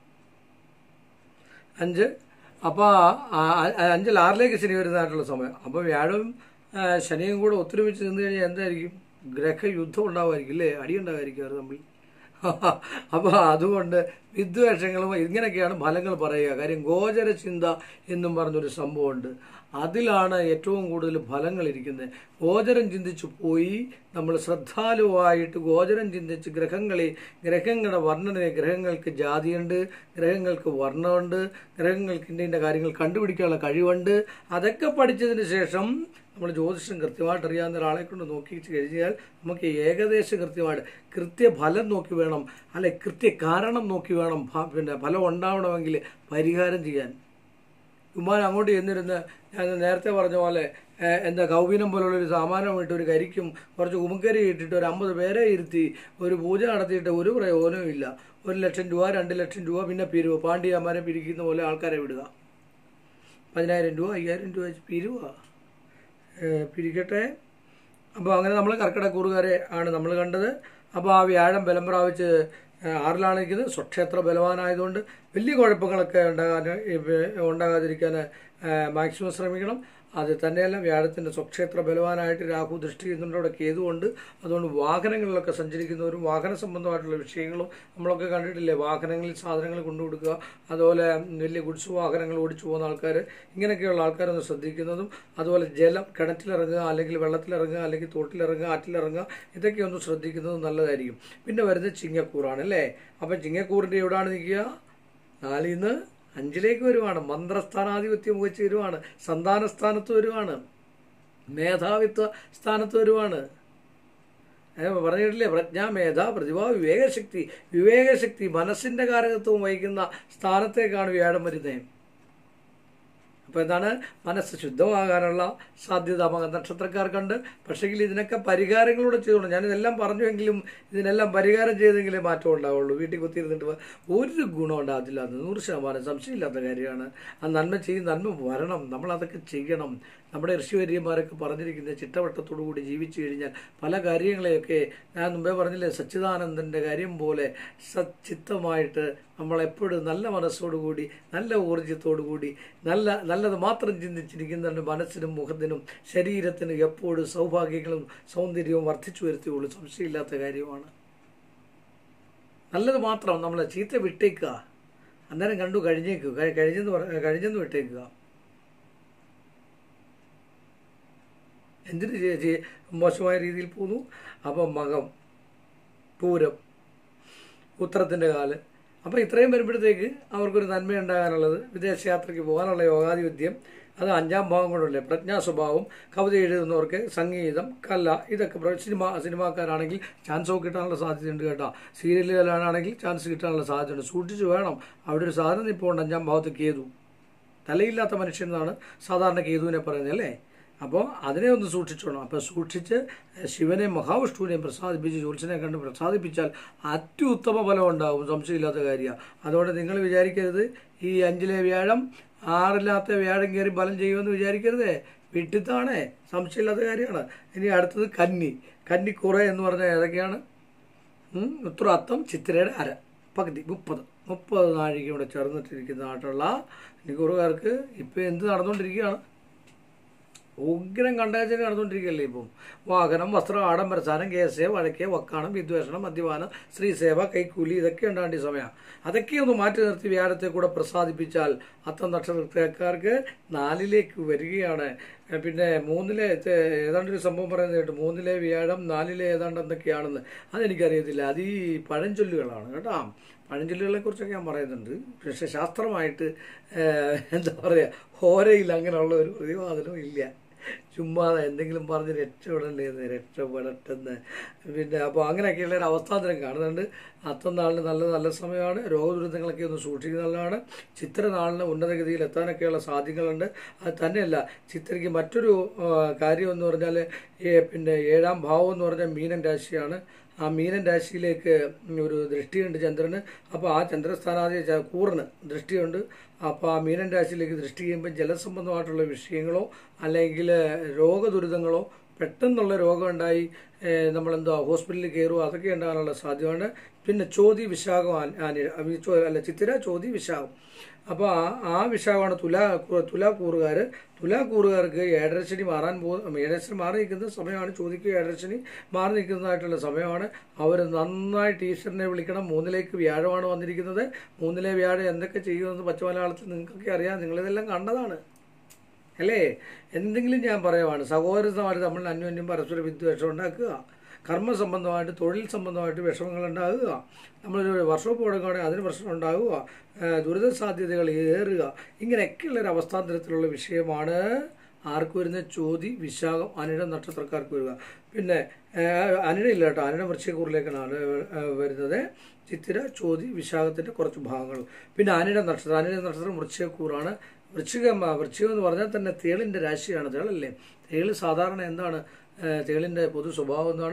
അഞ്ച് അപ്പോൾ അഞ്ചിൽ ആറിലേക്ക് ശനി വരുന്നതായിട്ടുള്ള സമയം അപ്പോൾ വ്യാഴവും ആ, ശനിയും കൂടെ ഒത്തൊരുമിച്ച് നിന്ന് കഴിഞ്ഞാൽ എന്തായിരിക്കും ഗ്രഹയുദ്ധം ഉണ്ടാവുമായിരിക്കും അല്ലേ അടി ഉണ്ടാവുമായിരിക്കും അവർ തമ്മിൽ അപ്പോൾ അതുകൊണ്ട് വിദ്വേഷങ്ങളും ഇങ്ങനെയൊക്കെയാണ് ഫലങ്ങൾ പറയുക കാര്യം ഗോചര ചിന്ത എന്നും പറഞ്ഞൊരു സംഭവമുണ്ട് അതിലാണ് ഏറ്റവും കൂടുതൽ ഫലങ്ങൾ ഇരിക്കുന്നത് ഗോചരം ചിന്തിച്ചു പോയി നമ്മൾ ശ്രദ്ധാലുവായിട്ട് ഗോചരം ചിന്തിച്ച് ഗ്രഹങ്ങളെ ഗ്രഹങ്ങളുടെ വർണ്ണന ഗ്രഹങ്ങൾക്ക് ജാതിയുണ്ട് ഗ്രഹങ്ങൾക്ക് വർണ്ണമുണ്ട് ഗ്രഹങ്ങൾക്ക് ഇന്ന ഇന്ന കാര്യങ്ങൾ കണ്ടുപിടിക്കാനുള്ള കഴിവുണ്ട് അതൊക്കെ പഠിച്ചതിന് ശേഷം നമ്മൾ ജ്യോതിഷം കൃത്യമായിട്ട് അറിയാവുന്ന ഒരാളെ കൊണ്ട് നോക്കി കഴിഞ്ഞാൽ നമുക്ക് ഏകദേശം കൃത്യമായിട്ട് കൃത്യഫലം നോക്കി വേണം അല്ലെ കൃത്യ കാരണം നോക്കി വേണം ഫ- പിന്നെ ഫലം ഉണ്ടാവണമെങ്കിൽ പരിഹാരം ചെയ്യാൻ ഉമ്മാൻ അങ്ങോട്ട് ചെന്നിരുന്ന് ഞാൻ നേരത്തെ പറഞ്ഞ പോലെ ഏഹ്, എന്താ കൗബീനം പോലുള്ള ഒരു സാമാനം ഇട്ട് ഒരു കരിക്കും കുറച്ച് ഉമുക്കരി ഇട്ടിട്ട് ഒരു അമ്പത് പേരെ ഇരുത്തി ഒരു പൂജ നടത്തിയിട്ട് ഒരു പ്രയോജനവും ഇല്ല ഒരു ലക്ഷം രൂപ രണ്ട് ലക്ഷം രൂപ പിന്നെ പിരിവ് പാണ്ഡ്യന്മാരെ പിരിക്കുന്ന പോലെ ആൾക്കാരെ വിടുക പതിനായിരം രൂപ അയ്യായിരം രൂപ വെച്ച് പിരിവ ഏഹ്, പിരിക്കട്ടെ അപ്പോൾ അങ്ങനെ നമ്മൾ കർക്കിടക്കൂറുകാരെ ആണ് നമ്മൾ കണ്ടത് അപ്പോൾ ആ വ്യാഴം ബലം പ്രാപിച്ച് ഏഹ്, ആറിലാണ് നിൽക്കുന്നത് സ്വക്ഷേത്ര ബലവാനായതുകൊണ്ട് വലിയ കുഴപ്പങ്ങളൊക്കെ ഉണ്ടാകാൻ ഉണ്ടാകാതിരിക്കാൻ മാക്സിമം ശ്രമിക്കണം അത് തന്നെയല്ല വ്യാഴത്തിൻ്റെ സ്വക്ഷേത്ര ബലവാനായിട്ട് രാഹു ദൃഷ്ടി ചെയ്യുന്നുണ്ട് അവിടെ കേതുകൊണ്ട് അതുകൊണ്ട് വാഹനങ്ങളിലൊക്കെ സഞ്ചരിക്കുന്നവരും വാഹന സംബന്ധമായിട്ടുള്ള വിഷയങ്ങളും നമ്മളൊക്കെ കണ്ടിട്ടില്ലേ വാഹനങ്ങളിൽ സാധനങ്ങൾ കൊണ്ടുകൊടുക്കുക അതുപോലെ വലിയ ഗുഡ്സ് വാഹനങ്ങൾ ഓടിച്ചു പോകുന്ന ആൾക്കാർ ഇങ്ങനെയൊക്കെയുള്ള ആൾക്കാരൊന്ന് ശ്രദ്ധിക്കുന്നതും അതുപോലെ ജലം കിണറ്റിലിറങ്ങുക അല്ലെങ്കിൽ വെള്ളത്തിലിറങ്ങുക അല്ലെങ്കിൽ തോട്ടിലിറങ്ങുക ആറ്റിലിറങ്ങുക ഇതൊക്കെ ഒന്ന് ശ്രദ്ധിക്കുന്നത് നല്ലതായിരിക്കും പിന്നെ വരുന്നത് ചിങ്ങക്കൂറാണ് അല്ലേ അപ്പം ചിങ്ങക്കൂറിൻ്റെ എവിടെയാണ് നിൽക്കുക നാലിൽ നിന്ന് അഞ്ചിലേക്ക് വരുവാണ് മന്ത്രസ്ഥാനാധിപത്യം വഹിച്ച് വരുവാണ് സന്താന സ്ഥാനത്ത് വരുവാണ് മേധാവിത്വ സ്ഥാനത്ത് വരുവാണ് ഏ, പറഞ്ഞിട്ടില്ലേ പ്രജ്ഞാ മേധ പ്രതിഭ വിവേകശക്തി വിവേകശക്തി മനസ്സിന്റെ കാരകത്വം വഹിക്കുന്ന സ്ഥാനത്തേക്കാണ് വ്യാഴം വരുന്നത് അപ്പോൾ എന്താണ് മനസ്സ് ശുദ്ധമാകാനുള്ള സാധ്യത മക നക്ഷത്രക്കാർക്കുണ്ട് പക്ഷേങ്കിൽ ഇതിനൊക്കെ പരിഹാരങ്ങളൂടെ ചെയ്തോളൂ ഞാനിതെല്ലാം പറഞ്ഞുവെങ്കിലും ഇതിനെല്ലാം പരിഹാരം ചെയ്തെങ്കിലേ മാറ്റം ഉണ്ടാവുള്ളൂ വീട്ടിൽ കുത്തിയിരുന്നിട്ട് വ- ഒരു ഗുണം ഉണ്ടാകത്തില്ല അത് നൂറ് ശതമാനം സംശയമില്ലാത്ത കാര്യമാണ് ആ നന്മ ചെയ്യും നന്മ വരണം നമ്മളതൊക്കെ ചെയ്യണം നമ്മുടെ ഋഷിവര്യന്മാരൊക്കെ പറഞ്ഞിരിക്കുന്ന ചിട്ടവട്ടത്തോടു കൂടി ജീവിച്ചു കഴിഞ്ഞാൽ പല കാര്യങ്ങളെയൊക്കെ ഞാൻ മുമ്പേ പറഞ്ഞില്ലേ സച്ചിദാനന്ദൻ്റെ കാര്യം പോലെ സച്ചിത്തമായിട്ട് നമ്മളെപ്പോഴും നല്ല മനസ്സോടുകൂടി നല്ല ഊർജ്ജത്തോടു കൂടി നല്ല നല്ലത് മാത്രം ചിന്തിച്ചിരിക്കുന്ന മനസ്സിനും മുഖത്തിനും ശരീരത്തിനും എപ്പോഴും സൗഭാഗ്യങ്ങളും സൗന്ദര്യവും വർദ്ധിച്ചു വരുത്തുകയുള്ളൂ സംശയമില്ലാത്ത കാര്യമാണ് നല്ലത് മാത്രം നമ്മളെ ചീത്ത വിട്ടേക്കുക അന്നേരം കണ്ടു കഴിഞ്ഞേക്കുക കഴി- കഴിഞ്ഞെന്ന് പറ കഴിഞ്ഞെന്ന് വിട്ടേക്കുക എന്തിന് ചെ- ചെ- മോശമായ രീതിയിൽ പോന്നു അപ്പം മകം പൂരം ഉത്തരത്തിൻ്റെ കാല് അപ്പോൾ ഇത്രയും വരുമ്പോഴത്തേക്ക് അവർക്കൊരു നന്മയുണ്ടാകാനുള്ളത് വിദേശയാത്രയ്ക്ക് പോകാനുള്ള യോഗാധിപത്യം അത് അഞ്ചാം ഭാവം കൊണ്ടല്ലേ പ്രജ്ഞാ സ്വഭാവം കവിത എഴുതുന്നവർക്ക് സംഗീതം കല ഇതൊക്കെ പ്ര- സിനിമ സിനിമാക്കാരാണെങ്കിൽ ചാൻസ് ഒക്കെ കിട്ടാനുള്ള സാധ്യതയുണ്ട് കേട്ടോ സീരിയലുകാരാണെങ്കിൽ ചാൻസ് കിട്ടാനുള്ള സാധ്യതയുണ്ട് സൂക്ഷിച്ച് വേണം അവിടെ ഒരു സാധനം ഇപ്പോൾ ഉണ്ട് അഞ്ചാം ഭാവത്ത് കേതു തലയില്ലാത്ത മനുഷ്യൻ എന്നാണ് സാധാരണ കേതുവിനെ പറയുന്നത് അല്ലേ അപ്പോൾ അതിനെ ഒന്ന് സൂക്ഷിച്ചോണം അപ്പോൾ സൂക്ഷിച്ച് ശിവനെ മഹാവിഷ്ണുവിനെയും പ്രസാദിപ്പിച്ച് ജ്യോത്സ്യനെ കണ്ട് പ്രസാദിപ്പിച്ചാൽ അത്യുത്തമ ഫലം ഉണ്ടാവും സംശയമില്ലാത്ത കാര്യമാണ് അതുകൊണ്ട് നിങ്ങൾ വിചാരിക്കരുത് ഈ അഞ്ചിലെ വ്യാഴം ആറില്ലാത്ത വ്യാഴം കയറി ഫലം ചെയ്യുമെന്ന് വിചാരിക്കരുതേ വിട്ടിത്താണേ സംശയമില്ലാത്ത കാര്യമാണ് ഇനി അടുത്തത് കന്നി കന്നി കുറേ എന്ന് പറഞ്ഞാൽ ഏതൊക്കെയാണ് ഉം, ഉത്തരാത്തം ചിത്തിരയുടെ അര പകുതി മുപ്പത് മുപ്പത് നാഴിക ഇവിടെ ചേർന്നിട്ടിരിക്കുന്നതായിട്ടുള്ള നിക്കുറുകാർക്ക് ഇപ്പം എന്ത് നടന്നുകൊണ്ടിരിക്കുകയാണ് ഉഗ്രം കണ്ടകച്ചനെ നടന്നുകൊണ്ടിരിക്കുകയല്ലേ ഇപ്പം വാഹനം വസ്ത്രം ആഡംബര സാധനം കേസ് വഴക്ക് വക്കാണം വിദ്വേഷണം മദ്യപാനം സ്ത്രീസേവ കൈക്കൂലി ഇതൊക്കെ ഉണ്ടാകേണ്ട ഈ സമയമാണ് അതൊക്കെ ഒന്ന് മാറ്റി നിർത്തി വ്യാഴത്തെ കൂടെ പ്രസാദിപ്പിച്ചാൽ അത്തം നക്ഷത്രക്കാർക്ക് നാലിലേക്ക് വരികയാണ് ഏ, പിന്നെ മൂന്നിലെ തെ- ഏതാണ്ട് ഒരു സംഭവം പറയുന്നത് കേട്ടു മൂന്നിലെ വ്യാഴം നാലിലെ ഏതാണ്ട് എന്തൊക്കെയാണെന്ന് അതെനിക്കറിയത്തില്ല അത് ഈ പഴഞ്ചൊല്ലുകളാണ് കേട്ടോ പഴഞ്ചൊല്ലുകളെ കുറിച്ചൊക്കെ ഞാൻ പറയുന്നുണ്ട് പക്ഷെ ശാസ്ത്രമായിട്ട് ഏഹ്, എന്താ പറയുക ഹോരയിൽ അങ്ങനെയുള്ള ഒരു പ്രതിപാദനവും ഇല്ല ചുമ്മാതെ എന്തെങ്കിലും പറഞ്ഞ് രക്ഷപ്പെടണ്ടേ എന്ന് രക്ഷപ്പെടട്ടെന്ന് പിന്നെ അപ്പോൾ അങ്ങനെയൊക്കെയുള്ള ഒരു അവസ്ഥാന്തരം കാണുന്നുണ്ട് അത്തം നാളിന് നല്ല നല്ല സമയമാണ് രോഗദുരിതങ്ങളൊക്കെ ഒന്ന് സൂക്ഷിക്കുന്ന നല്ലതാണ് ചിത്ര നാളിന് ഉന്നതഗതിയിൽ എത്താനൊക്കെയുള്ള സാധ്യതകളുണ്ട് അത് തന്നെയല്ല ചിത്രയ്ക്ക് മറ്റൊരു ആ, കാര്യം എന്ന് പറഞ്ഞാൽ ഏ, പിന്നെ ഏഴാം ഭാവം എന്ന് പറഞ്ഞാൽ മീനൻ രാശിയാണ് ആ മീനൻ രാശിയിലേക്ക് ഒരു ദൃഷ്ടിയുണ്ട് ചന്ദ്രന് അപ്പോൾ ആ ചന്ദ്രസ്ഥാനാദി ച- കൂറിന് ദൃഷ്ടിയുണ്ട് അപ്പോൾ ആ മീനൻ രാശിയിലേക്ക് ദൃഷ്ടി ചെയ്യുമ്പോൾ ജലസംബന്ധമായിട്ടുള്ള വിഷയങ്ങളോ അല്ലെങ്കിൽ രോഗദുരിതങ്ങളോ പെട്ടെന്നുള്ള രോഗം ഉണ്ടായി ഏഹ് നമ്മളെന്തോ ഹോസ്പിറ്റലിൽ കയറുക അതൊക്കെ ഉണ്ടാകാനുള്ള സാധ്യതയുണ്ട് പിന്നെ ചോതി വിശാഖം ആൻ- ആനി- അഹ് ചോ- അല്ല ചിത്തിര ചോതി വിശാഖം അപ്പോൾ ആ ആ വിശാഖമാണ് തുലാ തുലാക്കൂറുകാർ തുലാക്കൂറുകാർക്ക് ഏഴരശനി മാറാൻ പോകുന്ന ഏഴരശനി മാറി നിൽക്കുന്ന സമയമാണ് ചോദിക്കുക ഏഴരശനി മാറി നിൽക്കുന്നതായിട്ടുള്ള സമയമാണ് അവർ നന്നായിട്ട് ഈശ്വരനെ വിളിക്കണം മൂന്നിലേക്ക് വ്യാഴമാണ് വന്നിരിക്കുന്നത് മൂന്നിലെ വ്യാഴം എന്തൊക്കെ ചെയ്യുമെന്ന് പച്ചമലയാളത്തിൽ നിങ്ങൾക്കൊക്കെ അറിയാം നിങ്ങളിതെല്ലാം കണ്ടതാണ് അല്ലേ എന്തെങ്കിലും ഞാൻ പറയുവാണ് സഹോദരമായിട്ട് നമ്മൾ അന്യോന്യം പരസ്പര വിദ്വേഷം ഉണ്ടാക്കുക കർമ്മ സംബന്ധമായിട്ട് തൊഴിൽ സംബന്ധമായിട്ട് വിഷമങ്ങൾ ഉണ്ടാകുക നമ്മളൊരു വർക്ക്ഷോപ്പ് തുടങ്ങുകയാണെങ്കിൽ അതിന് പ്രശ്നം ഉണ്ടാകുക ഏഹ് ദുരിത സാധ്യതകൾ ഏറുക ഇങ്ങനെയൊക്കെയുള്ള ഒരു അവസ്ഥാന്തരത്തിലുള്ള വിഷയമാണ് ആർക്ക് വരുന്ന ചോതി വിശാഖം അനിട നക്ഷത്രക്കാർക്ക് വരിക പിന്നെ ഏഹ് അനിട ഇല്ല കേട്ടോ അനിട വൃശ്ചികൂറിലേക്കാണ് ഏഹ് വരുന്നത് ചിത്തിര ചോതി വിശാഖത്തിൻ്റെ കുറച്ച് ഭാഗങ്ങൾ പിന്നെ അനിട നക്ഷത്രം അനിട നക്ഷത്രം വൃശ്ചികൂറാണ് വൃശ്ചികം വൃശ്ചികം എന്ന് പറഞ്ഞാൽ തന്നെ തേളിൻ്റെ രാശിയാണ് തേളല്ലേ തേള് സാധാരണ എന്താണ് ഏഹ് തേളിൻ്റെ പൊതു സ്വഭാവം എന്താണ്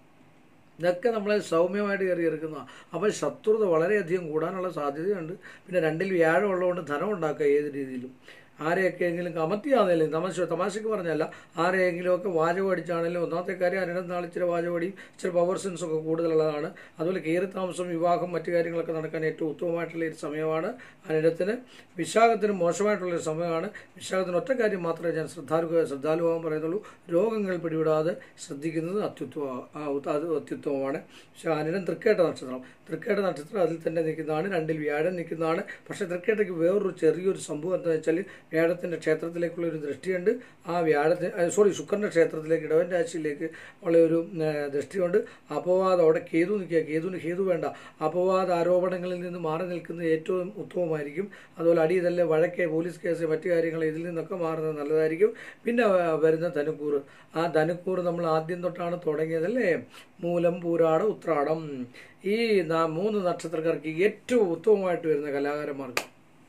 ഇതൊക്കെ നമ്മളെ സൗമ്യമായിട്ട് കയറി ഇറക്കുന്ന അപ്പോൾ ശത്രുത വളരെയധികം കൂടാനുള്ള സാധ്യതയുണ്ട് പിന്നെ രണ്ടിൽ വ്യാഴം ഉള്ളതുകൊണ്ട് ധനം ഉണ്ടാക്കുക ഏത് രീതിയിലും ആരെയൊക്കെയെങ്കിലും കമത്തിയാണെങ്കിലും തമാശ തമാശക്ക് പറഞ്ഞല്ല ആരെയെങ്കിലും ഒക്കെ വാചകം അടിച്ചാണെങ്കിലും ഒന്നാമത്തെ കാര്യം അനിടം നാൾ ഇച്ചിരി വാചകടിയും ഇച്ചിരി പവർ സെൻസ് ഒക്കെ കൂടുതലുള്ളതാണ് അതുപോലെ കയറി താമസം വിവാഹം മറ്റു കാര്യങ്ങളൊക്കെ നടക്കാൻ ഏറ്റവും ഉത്തമമായിട്ടുള്ള ഒരു സമയമാണ് അനിടത്തിന് വിശാഖത്തിന് മോശമായിട്ടുള്ള ഒരു സമയമാണ് വിശാഖത്തിന് ഒറ്റ കാര്യം മാത്രമേ ഞാൻ ശ്രദ്ധാലു ശ്രദ്ധാലുവാൻ പറയുന്നുള്ളൂ രോഗങ്ങൾ പിടിവിടാതെ ശ്രദ്ധിക്കുന്നത് അത്യുത്വ ആ, അത് അത്യുത്തമമാണ് പക്ഷേ അനിടം തൃക്കേട്ട നക്ഷത്രം തൃക്കേട്ട നക്ഷത്രം അതിൽ തന്നെ നിൽക്കുന്നതാണ് രണ്ടിൽ വ്യാഴം നിൽക്കുന്നതാണ് പക്ഷേ തൃക്കേട്ടയ്ക്ക് വേറൊരു ചെറിയൊരു സംഭവം എന്താണെന്ന് വെച്ചാൽ വ്യാഴത്തിൻ്റെ ക്ഷേത്രത്തിലേക്കുള്ള ഒരു ദൃഷ്ടിയുണ്ട് ആ വ്യാഴത്തിന് സോറി ശുക്രൻ്റെ ക്ഷേത്രത്തിലേക്ക് ഇടവൻ രാശിയിലേക്ക് ഉള്ള ഒരു ഏ, ദൃഷ്ടിയുണ്ട് അപവാദം അവിടെ കേതു നിൽക്കുക കേതുവിന് ഹേതു വേണ്ട അപവാദ ആരോപണങ്ങളിൽ നിന്ന് മാറി നിൽക്കുന്നത് ഏറ്റവും ഉത്തമമായിരിക്കും അതുപോലെ അടി ഇതല്ലേ വഴക്ക് പോലീസ് കേസ് മറ്റു കാര്യങ്ങൾ ഇതിൽ നിന്നൊക്കെ മാറുന്നത് നല്ലതായിരിക്കും പിന്നെ ആ, വരുന്ന ധനുക്കൂറ് ആ ധനുക്കൂറ് നമ്മൾ ആദ്യം തൊട്ടാണ് തുടങ്ങിയതല്ലേ മൂലം പൂരാട ഉത്രാടം ഈ നാ- മൂന്ന് നക്ഷത്രക്കാർക്ക് ഏറ്റവും ഉത്തമമായിട്ട് വരുന്ന കലാകാരന്മാർക്ക്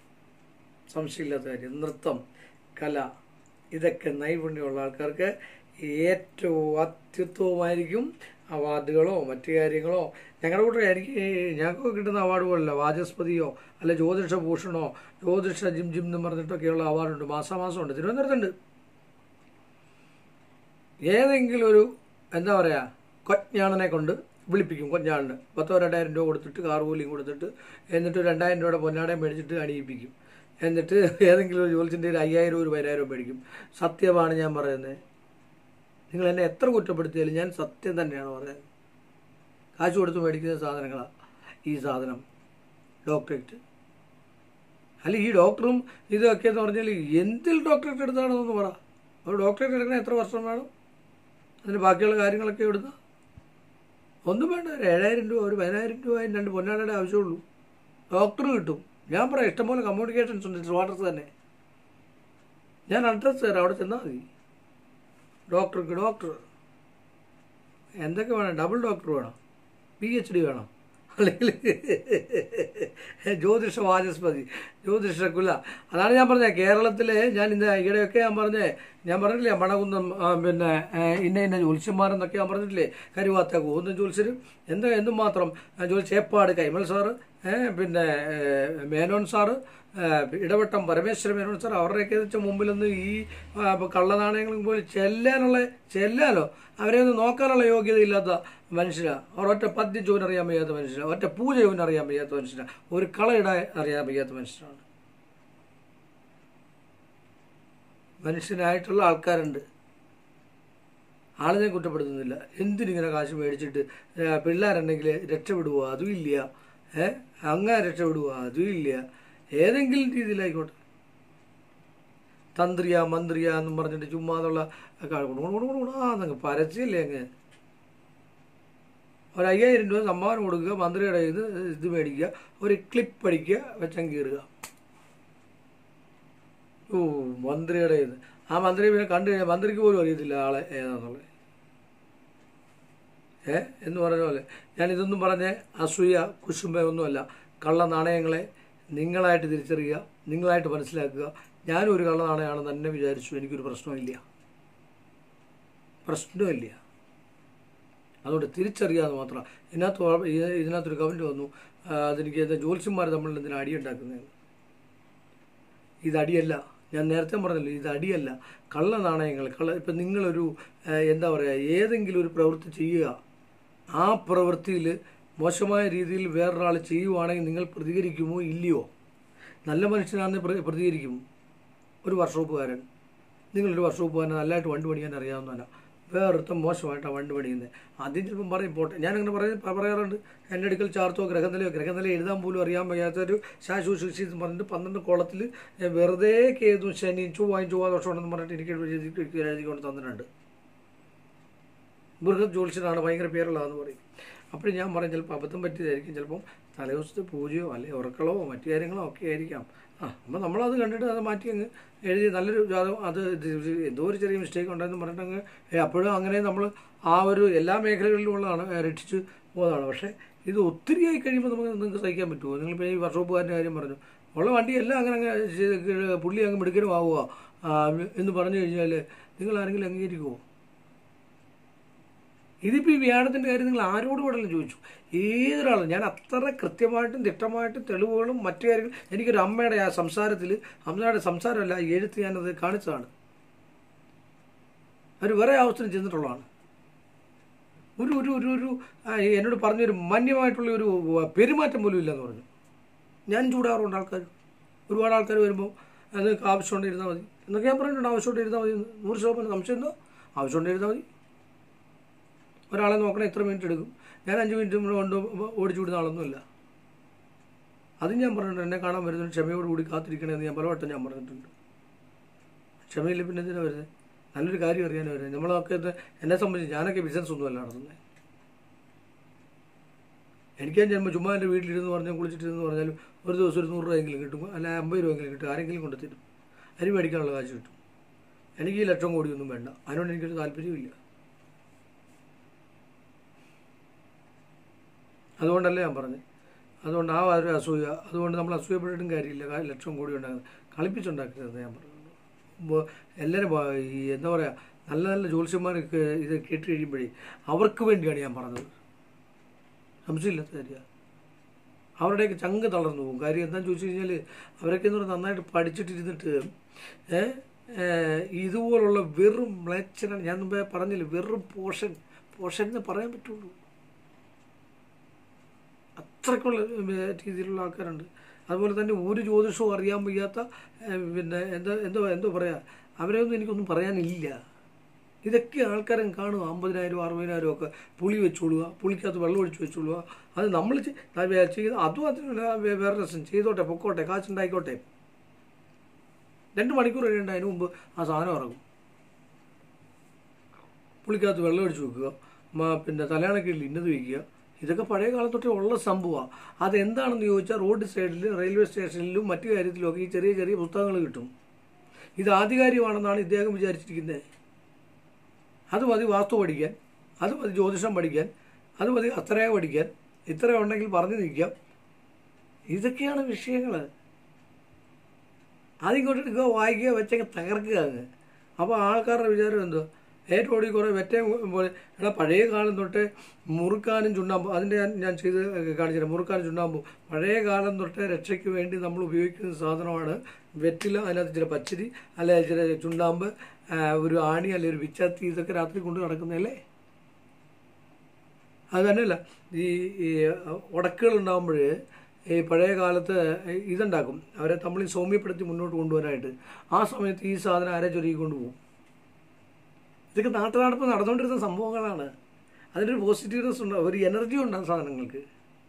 സംശയമില്ലാത്ത കാര്യം നൃത്തം കല ഇതൊക്കെ നൈപുണ്യമുള്ള ആൾക്കാർക്ക് ഏറ്റവും അത്യുത്തമമായിരിക്കും അവാർഡുകളോ മറ്റു കാര്യങ്ങളോ ഞങ്ങളുടെ കൂടെ എനിക്ക് ഞങ്ങൾക്ക് കിട്ടുന്ന അവാർഡുകളല്ല വാചസ്പതിയോ അല്ല ജ്യോതിഷ ഭൂഷണോ ജ്യോതിഷ ജിം ജിം എന്ന് പറഞ്ഞിട്ടൊക്കെയുള്ള അവാർഡുണ്ട് മാസാമാസം ഉണ്ട് തിരുവനന്തപുരത്തുണ്ട് ഏതെങ്കിലും ഒരു എന്താ പറയുക കൊജ്ഞാണനെ കൊണ്ട് വിളിപ്പിക്കും കൊഞ്ഞാളിന് പത്തോ രണ്ടായിരം രൂപ കൊടുത്തിട്ട് കാർ കൂലിയും കൊടുത്തിട്ട് എന്നിട്ട് രണ്ടായിരം രൂപയുടെ പൊന്നാടയും മേടിച്ചിട്ട് അണിയിപ്പിക്കും എന്നിട്ട് ഏതെങ്കിലും ഒരു ജോലിച്ചിൻ്റെ ഒരു അയ്യായിരം ഒരു പതിനായിരം മേടിക്കും സത്യമാണ് ഞാൻ പറയുന്നത് നിങ്ങൾ എന്നെ എത്ര കുറ്റപ്പെടുത്തിയാലും ഞാൻ സത്യം തന്നെയാണ് പറയുന്നത് കാശ് കൊടുത്ത് മേടിക്കുന്ന സാധനങ്ങളാണ് ഈ സാധനം ഡോക്ടറേറ്റ് അല്ല ഈ ഡോക്ടറും ഇതൊക്കെ എന്ന് പറഞ്ഞാൽ എന്തിൽ ഡോക്ടറേറ്റ് എടുത്താണെന്നൊന്ന് പറ ഒരു ഡോക്ടറേറ്റ് എടുക്കണ എത്ര വർഷം വേണം അതിന് ബാക്കിയുള്ള കാര്യങ്ങളൊക്കെ എടുത്താൽ ഒന്നും വേണ്ട ഒരു ഏഴായിരം രൂപ ഒരു പതിനായിരം രൂപ അതിന് രണ്ട് പൊന്നാടയുടെ ആവശ്യമുള്ളൂ ഡോക്ടർ കിട്ടും ഞാൻ പറയാം ഇഷ്ടംപോലെ കമ്മ്യൂണിക്കേഷൻസ് ഉണ്ട് ട്രിവാൻഡ്രത്ത് തന്നെ ഞാൻ അഡ്രസ്സ് തരാം അവിടെ ചെന്നാൽ മതി ഡോക്ടർക്ക് ഡോക്ടർ എന്തൊക്കെ വേണം ഡബിൾ ഡോക്ടർ വേണം പി എച്ച് ഡി വേണം അല്ലെങ്കിൽ ജ്യോതിഷ വാചസ്പതി ജ്യോതിഷ കുല അതാണ് ഞാൻ പറഞ്ഞത് കേരളത്തിലെ ഞാൻ ഇന്ന് ഈയിടെയൊക്കെ ഞാൻ പറഞ്ഞേ ഞാൻ പറഞ്ഞില്ലേ മണകുന്നം ആ, പിന്നെ ആ, ഇന്ന ഇന്ന ജ്യോത്സ്യന്മാരെന്നൊക്കെ ഞാൻ പറഞ്ഞിട്ടില്ലേ കരുവാത്ത കൂന്നും ജ്യോത്സ്യരും എന്താ എന്തും മാത്രം ആ, ജ്യോത്സ്യ ചേപ്പാട് കൈമൽ സാറ് ഏ, പിന്നെ ഏ, മേനോൻ സാറ് ഏ, ഇടവട്ടം പരമേശ്വര മേനോൻ സാർ അവരുടെയൊക്കെ വെച്ച മുമ്പിലൊന്നും ഈ ആ, കള്ളനാണയങ്ങളും പോലും ചെല്ലാനുള്ള ചെല്ലാലോ അവരെ ഒന്ന് നോക്കാനുള്ള യോഗ്യത ഇല്ലാത്ത മനുഷ്യരാണ് അവർ ഒറ്റ പദ്യം ചോദിന് അറിയാൻ വയ്യാത്ത മനുഷ്യരാണ് ഒറ്റ പൂജ ചോദിന് അറിയാൻ വയ്യാത്ത മനുഷ്യരാണ് ഒരു കളയിടാൻ അറിയാൻ വയ്യാത്ത മനുഷ്യരാണ് മനുഷ്യനായിട്ടുള്ള ആൾക്കാരുണ്ട് ആളിനെ കുറ്റപ്പെടുത്തുന്നില്ല എന്തിനിങ്ങനെ കാശ് മേടിച്ചിട്ട് ആ, പിള്ളേരുണ്ടെങ്കിൽ രക്ഷപ്പെടുവോ അതും ഇല്ല ഏ അങ്ങ രക്ഷപ്പെടുവോ അതും ഇല്ല ഏതെങ്കിലും രീതിയിലായിക്കോട്ടെ തന്ത്രിയ മന്ത്രിയ എന്നും പറഞ്ഞിട്ട് ചുമ്മാതുള്ള ആന്നങ്ങ് പരസ്യല്ലേ അങ്ങ് ഒരു അയ്യായിരം രൂപ സമ്മാനം കൊടുക്കുക മന്ത്രിയുടെ ഇത് ഇത് മേടിക്കുക ഒരു ക്ലിപ്പ് അടിക്കുക വെച്ചം കീറുക ഓ മന്ത്രിയുടെ ഇത് ആ മന്ത്രി പിന്നെ കണ്ടു കഴിഞ്ഞാൽ മന്ത്രിക്ക് പോലും അറിയത്തില്ല ആളെ ഏതാന്നുള്ളത് ഏ എന്ന് പറഞ്ഞ പോലെ ഞാൻ ഇതൊന്നും പറഞ്ഞ് അസൂയ കുശുമ്പ ഒന്നുമല്ല കള്ള നാണയങ്ങളെ നിങ്ങളായിട്ട് തിരിച്ചറിയുക നിങ്ങളായിട്ട് മനസ്സിലാക്കുക ഞാനും ഒരു കള്ള നാണയമാണെന്ന് തന്നെ വിചാരിച്ചു എനിക്കൊരു പ്രശ്നമില്ല പ്രശ്നമില്ല അതുകൊണ്ട് തിരിച്ചറിയാതെ മാത്രം ഇതിനകത്ത് വ- ഇത് ഇതിനകത്തൊരു കമൻറ്റ് വന്നു ആ, അതെനിക്ക് എന്താ ജ്യോത്സ്യന്മാർ തമ്മിൽ എന്തിനാ അടി ഉണ്ടാക്കുന്നത് ഇത് അടിയല്ല ഞാൻ നേരത്തെ പറഞ്ഞല്ലോ ഇത് അടിയല്ല കള്ള നാണയങ്ങൾ കള്ള ഇപ്പം നിങ്ങളൊരു ഏഹ്, എന്താ പറയുക ഏതെങ്കിലും ഒരു പ്രവൃത്തി ചെയ്യുക ആ പ്രവൃത്തിയിൽ മോശമായ രീതിയിൽ വേറൊരാൾ ചെയ്യുവാണെങ്കിൽ നിങ്ങൾ പ്രതികരിക്കുമോ ഇല്ലയോ നല്ല മനുഷ്യനാണെന്ന് പ്ര- പ്രതികരിക്കും ഒരു വർക്ക്ഷോപ്പുകാരൻ നിങ്ങളൊരു വർക്ക്ഷോപ്പുകാരൻ നല്ലതായിട്ട് വണ്ടി പണിയാൻ അറിയാവുന്നതല്ല വേറൊരുത്തം മോശമായിട്ടാണ് വണ്ടി പണിയുന്നത് ആദ്യം ചിലപ്പം പറയും പോട്ടെ ഞാനങ്ങനെ പറയ പറയാറുണ്ട് എൻ്റെ അടുക്കൽ ചാർത്തോ ഗ്രഹനിലയോ ഗ്രഹനില എഴുതാൻ പോലും അറിയാൻ വയ്യാത്തൊരു ശാശു ശിക്ഷി എന്ന് പറഞ്ഞിട്ട് പന്ത്രണ്ട് കോളത്തിൽ വെറുതെ കേതും ശനിയും ചൊവ്വായും ചൊവ്വ ദോഷമുണ്ടെന്ന് പറഞ്ഞിട്ട് എനിക്ക് എഴുതി എഴുതി കൊണ്ട് തന്നിട്ടുണ്ട് ബൃഹത് ജ്യോത്സ്യനാണ് ഭയങ്കര പേരുള്ളതെന്ന് പറയും അപ്പോൾ ഞാൻ പറയും ചിലപ്പോൾ അബദ്ധം പറ്റിയതായിരിക്കും ചിലപ്പം തലേദിവസത്തെ പൂജയോ അല്ലെങ്കിൽ ഉറക്കളോ മറ്റു കാര്യങ്ങളോ ഒക്കെ ആയിരിക്കാം ആ അപ്പോൾ നമ്മളത് കണ്ടിട്ട് അത് മാറ്റി അങ്ങ് എഴുതി നല്ലൊരു ജാതകം അത് ഇത് എന്തോ ഒരു ചെറിയ മിസ്റ്റേക്ക് ഉണ്ടെന്ന് പറഞ്ഞിട്ട് അങ്ങ് ഏ, അപ്പോഴും അങ്ങനെ നമ്മൾ ആ ഒരു എല്ലാ മേഖലകളിലും ഉള്ളതാണ് ഏ, രക്ഷിച്ച് പോകുന്നതാണ് പക്ഷേ ഇത് ഒത്തിരി ആയി കഴിയുമ്പോൾ നമുക്ക് നിങ്ങൾക്ക് സഹിക്കാൻ പറ്റുമോ നിങ്ങളിപ്പോൾ ഈ വർഷോപ്പുകാരൻ്റെ കാര്യം പറഞ്ഞു ഉള്ള വണ്ടിയെല്ലാം അങ്ങനെ അങ്ങ് ചെയ്ത് പുള്ളി അങ്ങ് മിടുക്കനും ആവുക ആ, എന്ന് പറഞ്ഞു കഴിഞ്ഞാൽ നിങ്ങൾ ആരെങ്കിലും അംഗീകരിക്കുമോ ഇതിപ്പോൾ ഈ വ്യാഴത്തിൻ്റെ കാര്യം നിങ്ങൾ ആരോട് വേണമെങ്കിലും ചോദിച്ചു ഏതൊരാളും ഞാൻ അത്ര കൃത്യമായിട്ടും തിട്ടമായിട്ടും തെളിവുകളും മറ്റു കാര്യങ്ങളും എനിക്കൊരു അമ്മയുടെ ആ സംസാരത്തിൽ അമ്മയുടെ സംസാരമല്ല ഈ എഴുത്ത് ഞാനത് കാണിച്ചതാണ് അവർ വേറെ അവസരം ചെന്നിട്ടുള്ളതാണ് ഒരു ഒരു ഒരു ഒരു ആ, എന്നോട് പറഞ്ഞൊരു മാന്യമായിട്ടുള്ള ഒരു പെരുമാറ്റം പോലും ഇല്ലെന്ന് പറഞ്ഞു ഞാൻ ചൂടാറുണ്ട് ആൾക്കാർ ഒരുപാട് ആൾക്കാർ വരുമ്പോൾ അത് നിങ്ങൾക്ക് ആവശ്യമുണ്ട് ഇരുന്നാൽ മതി എന്നൊക്കെ ഞാൻ പറഞ്ഞിട്ടുണ്ട് ആവശ്യമുണ്ട് ഇരുന്നാൽ മതി എന്ന്. നൂറ് ശതമാനം സംശയം എന്തോ ആവശ്യമുണ്ട് ഇരുന്നാൽ മതി ഒരാളെ നോക്കണേ എത്ര മിനിറ്റ് എടുക്കും ഞാൻ അഞ്ച് മിനിറ്റ് കൊണ്ട് ഓടിച്ചു വിടുന്ന ആളൊന്നുമില്ല അതും ഞാൻ പറഞ്ഞിട്ടുണ്ട് എന്നെ കാണാൻ വരുന്നതിന് ക്ഷമയോട് കൂടി കാത്തിരിക്കണമെന്ന് ഞാൻ പലവട്ടം ഞാൻ പറഞ്ഞിട്ടുണ്ട് ക്ഷമയില്ല പിന്നെ എന്തിനാ വരുന്നത് നല്ലൊരു കാര്യം അറിയാൻ വരുന്നത് നമ്മളൊക്കെ ഇത് എന്നെ സംബന്ധിച്ച് ഞാനൊക്കെ ബിസിനസ് ഒന്നുമല്ല നടത്തുന്നത് എനിക്ക് ഞാൻ ചിലപ്പോൾ ചുമ്മാ എൻ്റെ വീട്ടിലിരുന്ന് പറഞ്ഞാൽ കുളിച്ചിട്ടിരുന്ന് പറഞ്ഞാലും ഒരു ദിവസം ഒരു നൂറ് രൂപയെങ്കിലും കിട്ടും അല്ല അമ്പത് രൂപയെങ്കിലും കിട്ടും ആരെങ്കിലും കൊണ്ട് തരും അരി മേടിക്കാനുള്ള കാശ് കിട്ടും എനിക്ക് ഈ ലക്ഷം കോടിയൊന്നും വേണ്ട അതിനോട് എനിക്കൊരു താല്പര്യമില്ല അതുകൊണ്ടല്ലേ ഞാൻ പറഞ്ഞത് അതുകൊണ്ട് ആ ഒരു അസൂയ അതുകൊണ്ട് നമ്മൾ അസൂയപ്പെട്ടിട്ടും കാര്യമില്ല കാ- ലക്ഷം കോടി ഉണ്ടാകുന്നത് കളിപ്പിച്ചുണ്ടാക്കരുത് ഞാൻ പറഞ്ഞു ഇപ്പോൾ എല്ലാവരും പ- ഈ എന്താ പറയുക നല്ല നല്ല ജ്യോത്സ്യന്മാരൊക്കെ ഇത് കേട്ട് കഴിയുമ്പോഴേ അവർക്ക് വേണ്ടിയാണ് ഞാൻ പറഞ്ഞത് സംശയമില്ലാത്ത കാര്യമാണ് അവരുടെയൊക്കെ ചങ്ക് തളർന്നു പോകും കാര്യം എന്താണെന്ന് ചോദിച്ചു കഴിഞ്ഞാൽ അവരൊക്കെ എന്ന് പറഞ്ഞാൽ നന്നായിട്ട് പഠിച്ചിട്ടിരുന്നിട്ട് ഏ, ഏ, ഇതുപോലുള്ള വെറും മ്ലേച്ഛനാണ് ഞാൻ മുമ്പേ പറഞ്ഞില്ല വെറും പോഷൻ പോഷൻ എന്ന് പറയാൻ പറ്റുള്ളൂ അത്രയ്ക്കുള്ള ഏ, രീതിയിലുള്ള ആൾക്കാരുണ്ട് അതുപോലെ തന്നെ ഒരു ജ്യോതിഷവും അറിയാൻ വയ്യാത്ത ഏ, പിന്നെ എന്താ എന്തോ എന്തോ പറയാ അവരെ ഒന്നും എനിക്കൊന്നും പറയാനില്ല ഇതൊക്കെ ആൾക്കാരും കാണുക അമ്പതിനായിരം അറുപതിനായിരം ഒക്കെ പുളി വെച്ചോളുക പുളിക്കകത്ത് വെള്ളം ഒഴിച്ച് വെച്ചോളുക അത് നമ്മൾ ചെയ്ത് അതും അതിനുള്ള വേ- വേറെ രസം ചെയ്തോട്ടെ പൊക്കോട്ടെ കാശുണ്ടായിക്കോട്ടെ രണ്ട് മണിക്കൂർ കഴിയണ്ട അതിന് മുമ്പ് ആ സാധനം ഇറങ്ങും പുളിക്കകത്ത് വെള്ളം ഒഴിച്ച് വെക്കുക മ- പിന്നെ തലയാണക്കീഴിൽ ഇന്നത് വയ്ക്കുക ഇതൊക്കെ പഴയ കാലം തൊട്ടേ ഉള്ള സംഭവമാണ് അതെന്താണെന്ന് ചോദിച്ചാൽ റോഡ് സൈഡിൽ റെയിൽവേ സ്റ്റേഷനിലും മറ്റു കാര്യത്തിലുമൊക്കെ ഈ ചെറിയ ചെറിയ പുസ്തകങ്ങൾ കിട്ടും ഇത് ആധികാരികമാണെന്നാണ് ഇദ്ദേഹം വിചാരിച്ചിരിക്കുന്നത് അത് മതി വാസ്തു പഠിക്കാൻ അത് മതി ജ്യോതിഷം പഠിക്കാൻ അത് മതി അത്രയ പഠിക്കാൻ ഇത്ര ഉണ്ടെങ്കിൽ പറഞ്ഞു നിൽക്കാം ഇതൊക്കെയാണ് വിഷയങ്ങൾ അതിങ്ങോട്ട് എടുക്കുക വായിക്കുക വെച്ചങ്ങ് തകർക്കുക അങ്ങ് അപ്പോൾ ആൾക്കാരുടെ വിചാരം എന്തോ ഏറ്റവും ഓടി കുറേ വെറ്റയും പോലെ എടാ പഴയ കാലം തൊട്ട് മുറുക്കാനും ചുണ്ണാമ്പും അതിൻ്റെ ഞാൻ ഞാൻ ചെയ്ത് കാണിച്ചില്ല മുറുക്കാനും ചുണ്ണാമ്പും പഴയ കാലം തൊട്ട് രക്ഷയ്ക്ക് വേണ്ടി നമ്മൾ ഉപയോഗിക്കുന്ന സാധനമാണ് വെറ്റില അതിനകത്ത് ചില പച്ചരി അല്ലെ ചില ചുണ്ണാമ്പ് ആ, ഒരു ആണി അല്ലെ ഒരു വിച്ചത്തി ഇതൊക്കെ രാത്രി കൊണ്ട് നടക്കുന്നതല്ലേ അത് തന്നെയല്ല ഈ ഈ ഉടക്കുകൾ ഉണ്ടാകുമ്പോൾ ഈ പഴയ കാലത്ത് ഇതുണ്ടാക്കും അവരെ തമ്മിൽ സൗമ്യപ്പെടുത്തി മുന്നോട്ട് കൊണ്ടുവരാനായിട്ട് ആ സമയത്ത് ഈ സാധനം ആരെ ചൊരുക്കി കൊണ്ടുപോകും ഇതൊക്കെ നാട്ടു നടപ്പ് നടന്നുകൊണ്ടിരുന്ന സംഭവങ്ങളാണ് അതിനൊരു പോസിറ്റീവ്നെസ് ഉണ്ട് ഒരു എനർജി ഉണ്ട് ആ സാധനങ്ങൾക്ക്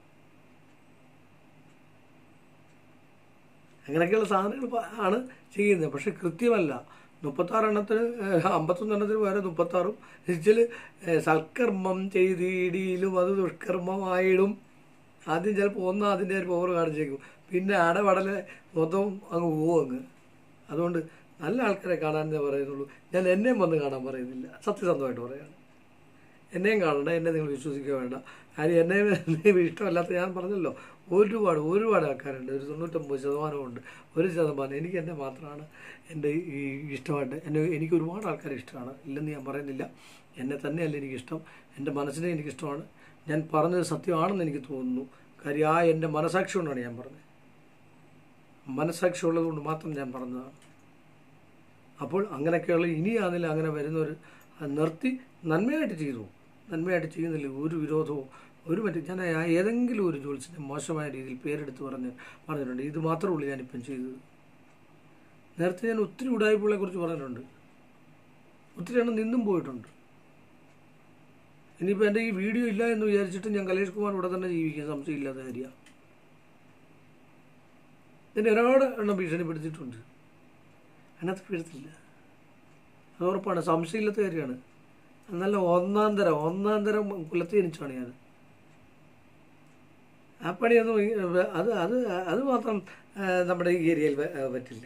അങ്ങനെയൊക്കെയുള്ള സാധനങ്ങൾ പ- ആണ് ചെയ്യുന്നത് പക്ഷെ കൃത്യമല്ല മുപ്പത്താറ് എണ്ണത്തിന് ഏഹ്, അമ്പത്തൊന്ന് എണ്ണത്തിന് വേറെ മുപ്പത്താറും ഇതിൽ സൽക്കർമ്മം ചെയ്തിടിയിലും അത് ദുഷ്കർമ്മമായിടും ആദ്യം ചിലപ്പോൾ ഒന്ന് അതിൻ്റെ ഒരു പവർ കാണിച്ചേക്കും പിന്നെ അടപടലെ മൊത്തം അങ്ങ് പോവും അങ്ങ് അതുകൊണ്ട് നല്ല ആൾക്കാരെ കാണാനേ പറയുന്നുള്ളൂ ഞാൻ എന്നെയും വന്ന് കാണാൻ പറയുന്നില്ല സത്യസന്ധമായിട്ട് പറയാണ് എന്നെയും കാണണ്ട എന്നെ നിങ്ങൾ വിശ്വസിക്കുക വേണ്ട കാര്യം എന്നെ നിങ്ങൾ ഇഷ്ടമല്ലാത്ത ഞാൻ പറഞ്ഞല്ലോ ഒരുപാട് ഒരുപാട് ആൾക്കാരുണ്ട് ഒരു തൊണ്ണൂറ്റൊമ്പത് ശതമാനമുണ്ട് ഒരു ശതമാനം എനിക്ക് എന്നെ മാത്രമാണ് എൻ്റെ ഈ ഇഷ്ടമായിട്ട് എന്നെ എനിക്ക് ഒരുപാട് ആൾക്കാരെ ഇഷ്ടമാണ് ഇല്ലെന്ന് ഞാൻ പറയുന്നില്ല എന്നെ തന്നെയല്ല എനിക്കിഷ്ടം എൻ്റെ മനസ്സിനെ എനിക്കിഷ്ടമാണ് ഞാൻ പറഞ്ഞത് സത്യമാണെന്ന് എനിക്ക് തോന്നുന്നു കാര്യം ആ എൻ്റെ മനസാക്ഷി കൊണ്ടാണ് ഞാൻ പറഞ്ഞത് മനസാക്ഷി ഉള്ളത് കൊണ്ട് മാത്രം ഞാൻ പറഞ്ഞതാണ് അപ്പോൾ അങ്ങനെയൊക്കെയുള്ള ഇനിയാണെങ്കിലും അങ്ങനെ വരുന്നവർ അത് നിർത്തി നന്മയായിട്ട് ചെയ്തു നന്മയായിട്ട് ചെയ്യുന്നില്ല ഒരു വിരോധവും ഒരു മറ്റു ഞാൻ ആ ഏതെങ്കിലും ഒരു ജോത്സ്യനെ മോശമായ രീതിയിൽ പേരെടുത്ത് പറഞ്ഞ് പറഞ്ഞിട്ടുണ്ട് ഇത് മാത്രമേ ഉള്ളൂ ഞാനിപ്പം ചെയ്തത് നേരത്തെ ഞാൻ ഒത്തിരി ഉടായ്പകളെ കുറിച്ച് പറഞ്ഞിട്ടുണ്ട് ഒത്തിരി എണ്ണം നിന്നും പോയിട്ടുണ്ട് ഇനിയിപ്പോൾ എൻ്റെ ഈ വീഡിയോ ഇല്ല എന്ന് വിചാരിച്ചിട്ട് ഞാൻ കലേഷ് കുമാർ ഇവിടെ തന്നെ ജീവിക്കാൻ സംശയമില്ലാത്ത കാര്യമാണ് എന്നെ ഒരുപാട് എണ്ണം ഭീഷണിപ്പെടുത്തിയിട്ടുണ്ട് അതിനകത്ത് വീഴത്തില്ല അത് ഉറപ്പാണ് സംശയമില്ലാത്ത കാര്യമാണ് നല്ല ഒന്നാം തരം ഒന്നാം തരം കുലത്തിൽ ജനിച്ചാണ് ഞാൻ ആ പണിയൊന്നും ഈ- അത് അത് അത് മാത്രം ആ, നമ്മുടെ ഈ ഏരിയയിൽ പ- ആ, പറ്റില്ല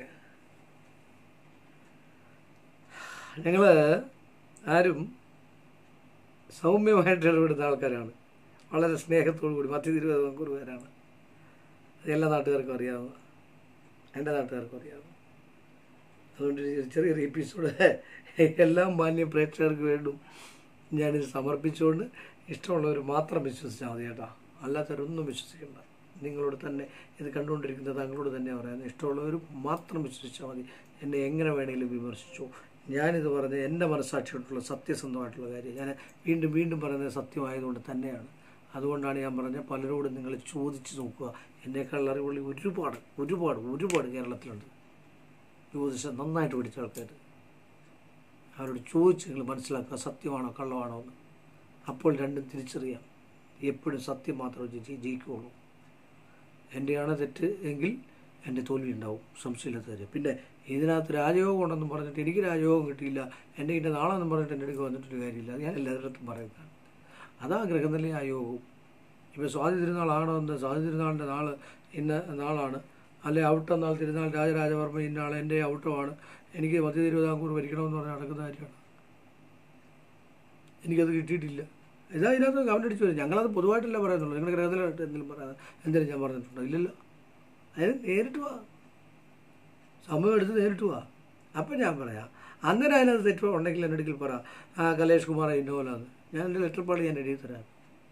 ഞങ്ങൾ ആരും സൗമ്യമായിട്ട് ഇടപെടുന്ന ആൾക്കാരാണ് വളരെ സ്നേഹത്തോടു കൂടി മധ്യ തിരുവിതാംകൂറുകാരാണ് അത് എല്ലാ നാട്ടുകാർക്കും അറിയാവുന്ന എൻ്റെ നാട്ടുകാർക്കും അറിയാവുന്ന അതുകൊണ്ട് ഒരു ചെറിയൊരു എപ്പിസോഡ് എല്ലാ മാന്യ പ്രേക്ഷകർക്ക് വേണ്ടും ഞാനിത് സമർപ്പിച്ചുകൊണ്ട് ഇഷ്ടമുള്ളവർ മാത്രം വിശ്വസിച്ചാൽ മതി കേട്ടോ അല്ലാത്തവരൊന്നും വിശ്വസിക്കണ്ട നിങ്ങളോട് തന്നെ ഇത് കണ്ടുകൊണ്ടിരിക്കുന്ന താങ്കളോട് തന്നെ പറയുന്നത് ഇഷ്ടമുള്ളവർ മാത്രം വിശ്വസിച്ചാൽ മതി എന്നെ എങ്ങനെ വേണമെങ്കിലും വിമർശിച്ചു ഞാനിത് പറഞ്ഞ എൻ്റെ മനസ്സാക്ഷിയോട്ടുള്ള സത്യസന്ധമായിട്ടുള്ള കാര്യം ഞാൻ വീണ്ടും വീണ്ടും പറയുന്നത് സത്യമായതുകൊണ്ട് തന്നെയാണ് അതുകൊണ്ടാണ് ഞാൻ പറഞ്ഞ പലരോടും നിങ്ങൾ ചോദിച്ച് നോക്കുക എന്നേക്കാൾ അറിവുള്ള ഒരുപാട് ഒരുപാട് ഒരുപാട് കേരളത്തിലുണ്ട് ജ്യോതിഷം നന്നായിട്ട് പഠിച്ച ആൾക്കാർ അവരോട് ചോദിച്ച് നിങ്ങൾ മനസ്സിലാക്കുക സത്യമാണോ കള്ളമാണോ എന്ന് അപ്പോൾ രണ്ടും തിരിച്ചറിയാം എപ്പോഴും സത്യം മാത്രമേ ജയി- ജയിക്കുകയുള്ളൂ എൻ്റെയാണ് തെറ്റ് എങ്കിൽ എൻ്റെ തോൽവി ഉണ്ടാവും സംശയമില്ലാത്ത കാര്യം പിന്നെ ഇതിനകത്ത് രാജയോഗം ഉണ്ടെന്നും പറഞ്ഞിട്ട് എനിക്ക് രാജയോഗം കിട്ടിയില്ല എൻ്റെ ഇതിൻ്റെ നാളെന്നും പറഞ്ഞിട്ട് എൻ്റെ അടുക്ക് വന്നിട്ടൊരു കാര്യമില്ല അത് ഞാൻ എല്ലാവരുടെ പറയുന്നതാണ് അതാ ഗ്രഹനില ആ യോഗവും ഇപ്പോൾ സ്വാതി തിരുനാളാണോ സ്വാതി തിരുനാളിൻ്റെ നാള് ഇന്ന നാളാണ് അല്ലെ ഔട്ടം നാൾ തിരുനാൾ രാജരാജവർമ്മ ഇന്ന ആൾ എൻ്റെ ഔട്ടമാണ് എനിക്ക് മധ്യ തിരുവിതാംകൂർ ഭരിക്കണമെന്ന് പറഞ്ഞ് നടക്കുന്ന കാര്യമാണ് എനിക്കത് കിട്ടിയിട്ടില്ല ഇതാ ഇതിനകത്ത് കമൻ്റ് അടിച്ചു വരും ഞങ്ങളത് പൊതുവായിട്ടല്ല പറയുന്നുള്ളൂ നിങ്ങളുടെ ഗ്രഹത്തിലായിട്ട് എന്തെങ്കിലും പറയാതെ എന്തെങ്കിലും ഞാൻ പറഞ്ഞിട്ടുണ്ടോ ഇല്ലല്ലോ അതിന് നേരിട്ട് വാ സമയം എടുത്ത് നേരിട്ട് വാ അപ്പം ഞാൻ പറയാം അന്നേരം അതിനകത്ത് തെറ്റ് ഉണ്ടെങ്കിൽ എൻ്റെ അടുക്കൽ പറ ആ കലേഷ് കുമാർ ഇന്ന പോലാന്ന് ഞാൻ എൻ്റെ ലെറ്റർ പാടി ഞാൻ എഴുതി തരാം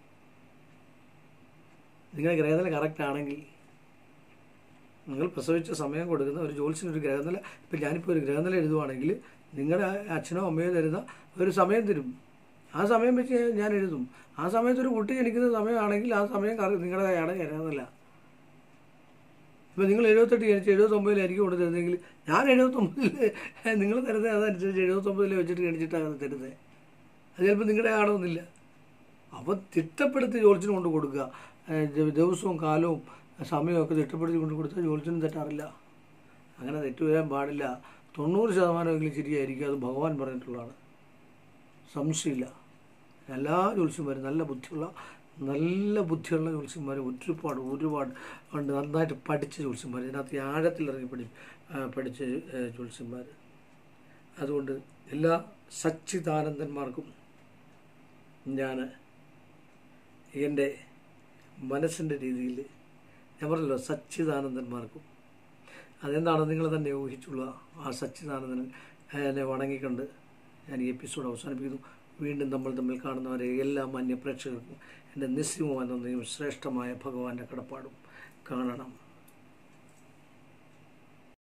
നിങ്ങളുടെ ഗ്രഹനില കറക്റ്റ് ആണെങ്കിൽ നിങ്ങൾ പ്രസവിച്ച സമയം കൊടുക്കുന്ന ഒരു ജോത്സ്യന് ഒരു ഗ്രഹനില ഇപ്പം ഞാനിപ്പോൾ ഒരു ഗ്രഹനില എഴുതുവാണെങ്കിൽ നിങ്ങളുടെ അച്ഛനോ അമ്മയോ തരുന്ന ഒരു സമയം തരും ആ സമയം വെച്ച് ഞാൻ- ഞാൻ എഴുതും ആ സമയത്ത് ഒരു കുട്ടി ജനിക്കുന്ന സമയമാണെങ്കിൽ ആ സമയം കറ- നിങ്ങളുടെ ആണ് ഗ്രഹനില ഇപ്പം നിങ്ങൾ എഴുപത്തെട്ട് ജനിച്ച് എഴുപത്തൊമ്പതിലായിരിക്കും കൊണ്ട് തരുന്നതെങ്കിൽ ഞാൻ എഴുപത്തൊമ്പതിൽ നിങ്ങൾ തരുന്നത് അതനുസരിച്ച് എഴുപത്തൊമ്പതിൽ വെച്ചിട്ട് ജനിച്ചിട്ടാണ് തരുന്നത് അത് ചിലപ്പോൾ നിങ്ങളുടെ കാണുമെന്നില്ല അപ്പോൾ തിട്ടപ്പെടുത്തി ജോലിച്ചിന് കൊണ്ട് കൊടുക്കുക ഏഹ് ദി- ദിവസവും കാലവും സമയവും ഒക്കെ തിട്ടപ്പെടുത്തി കൊണ്ട് കൊടുത്താൽ ജോലിച്ചിനും തെറ്റാറില്ല അങ്ങനെ തെറ്റ് വരാൻ പാടില്ല തൊണ്ണൂറ് ശതമാനമെങ്കിലും ശരിയായിരിക്കും അത് ഭഗവാൻ പറഞ്ഞിട്ടുള്ളതാണ് സംശയമില്ല എല്ലാ ജ്യോത്സ്യന്മാരും നല്ല ബുദ്ധിയുള്ള നല്ല ബുദ്ധിയുള്ള ജ്യോത്സ്യന്മാർ ഒരുപാട് ഒരുപാട് ഉണ്ട് നന്നായിട്ട് പഠിച്ച ജ്യോത്സ്യന്മാർ ഇതിനകത്ത് ഈ ആഴത്തിലിറങ്ങി പഠി ആ, പഠിച്ച ഏഹ്, ജ്യോത്സ്യന്മാർ അതുകൊണ്ട് എല്ലാ സച്ചിദാനന്ദന്മാർക്കും ഞാൻ എൻ്റെ മനസ്സിൻ്റെ രീതിയിൽ ഞാൻ പറഞ്ഞല്ലോ സച്ചിദാനന്ദന്മാർക്കും അതെന്താണ് നിങ്ങൾ തന്നെ ഊഹിച്ചുള്ള ആ സച്ചിദാനന്ദൻ എന്നെ വണങ്ങിക്കൊണ്ട് ഞാൻ ഈ എപ്പിസോഡ് അവസാനിപ്പിക്കുന്നു വീണ്ടും നമ്മൾ തമ്മിൽ കാണുന്നവരെ എല്ലാ മാന്യ പ്രേക്ഷകർക്കും എൻ്റെ നിസ്യമമായ നന്ദിയും ശ്രേഷ്ഠമായ ഭഗവാന്റെ കടപ്പാടും കാണണം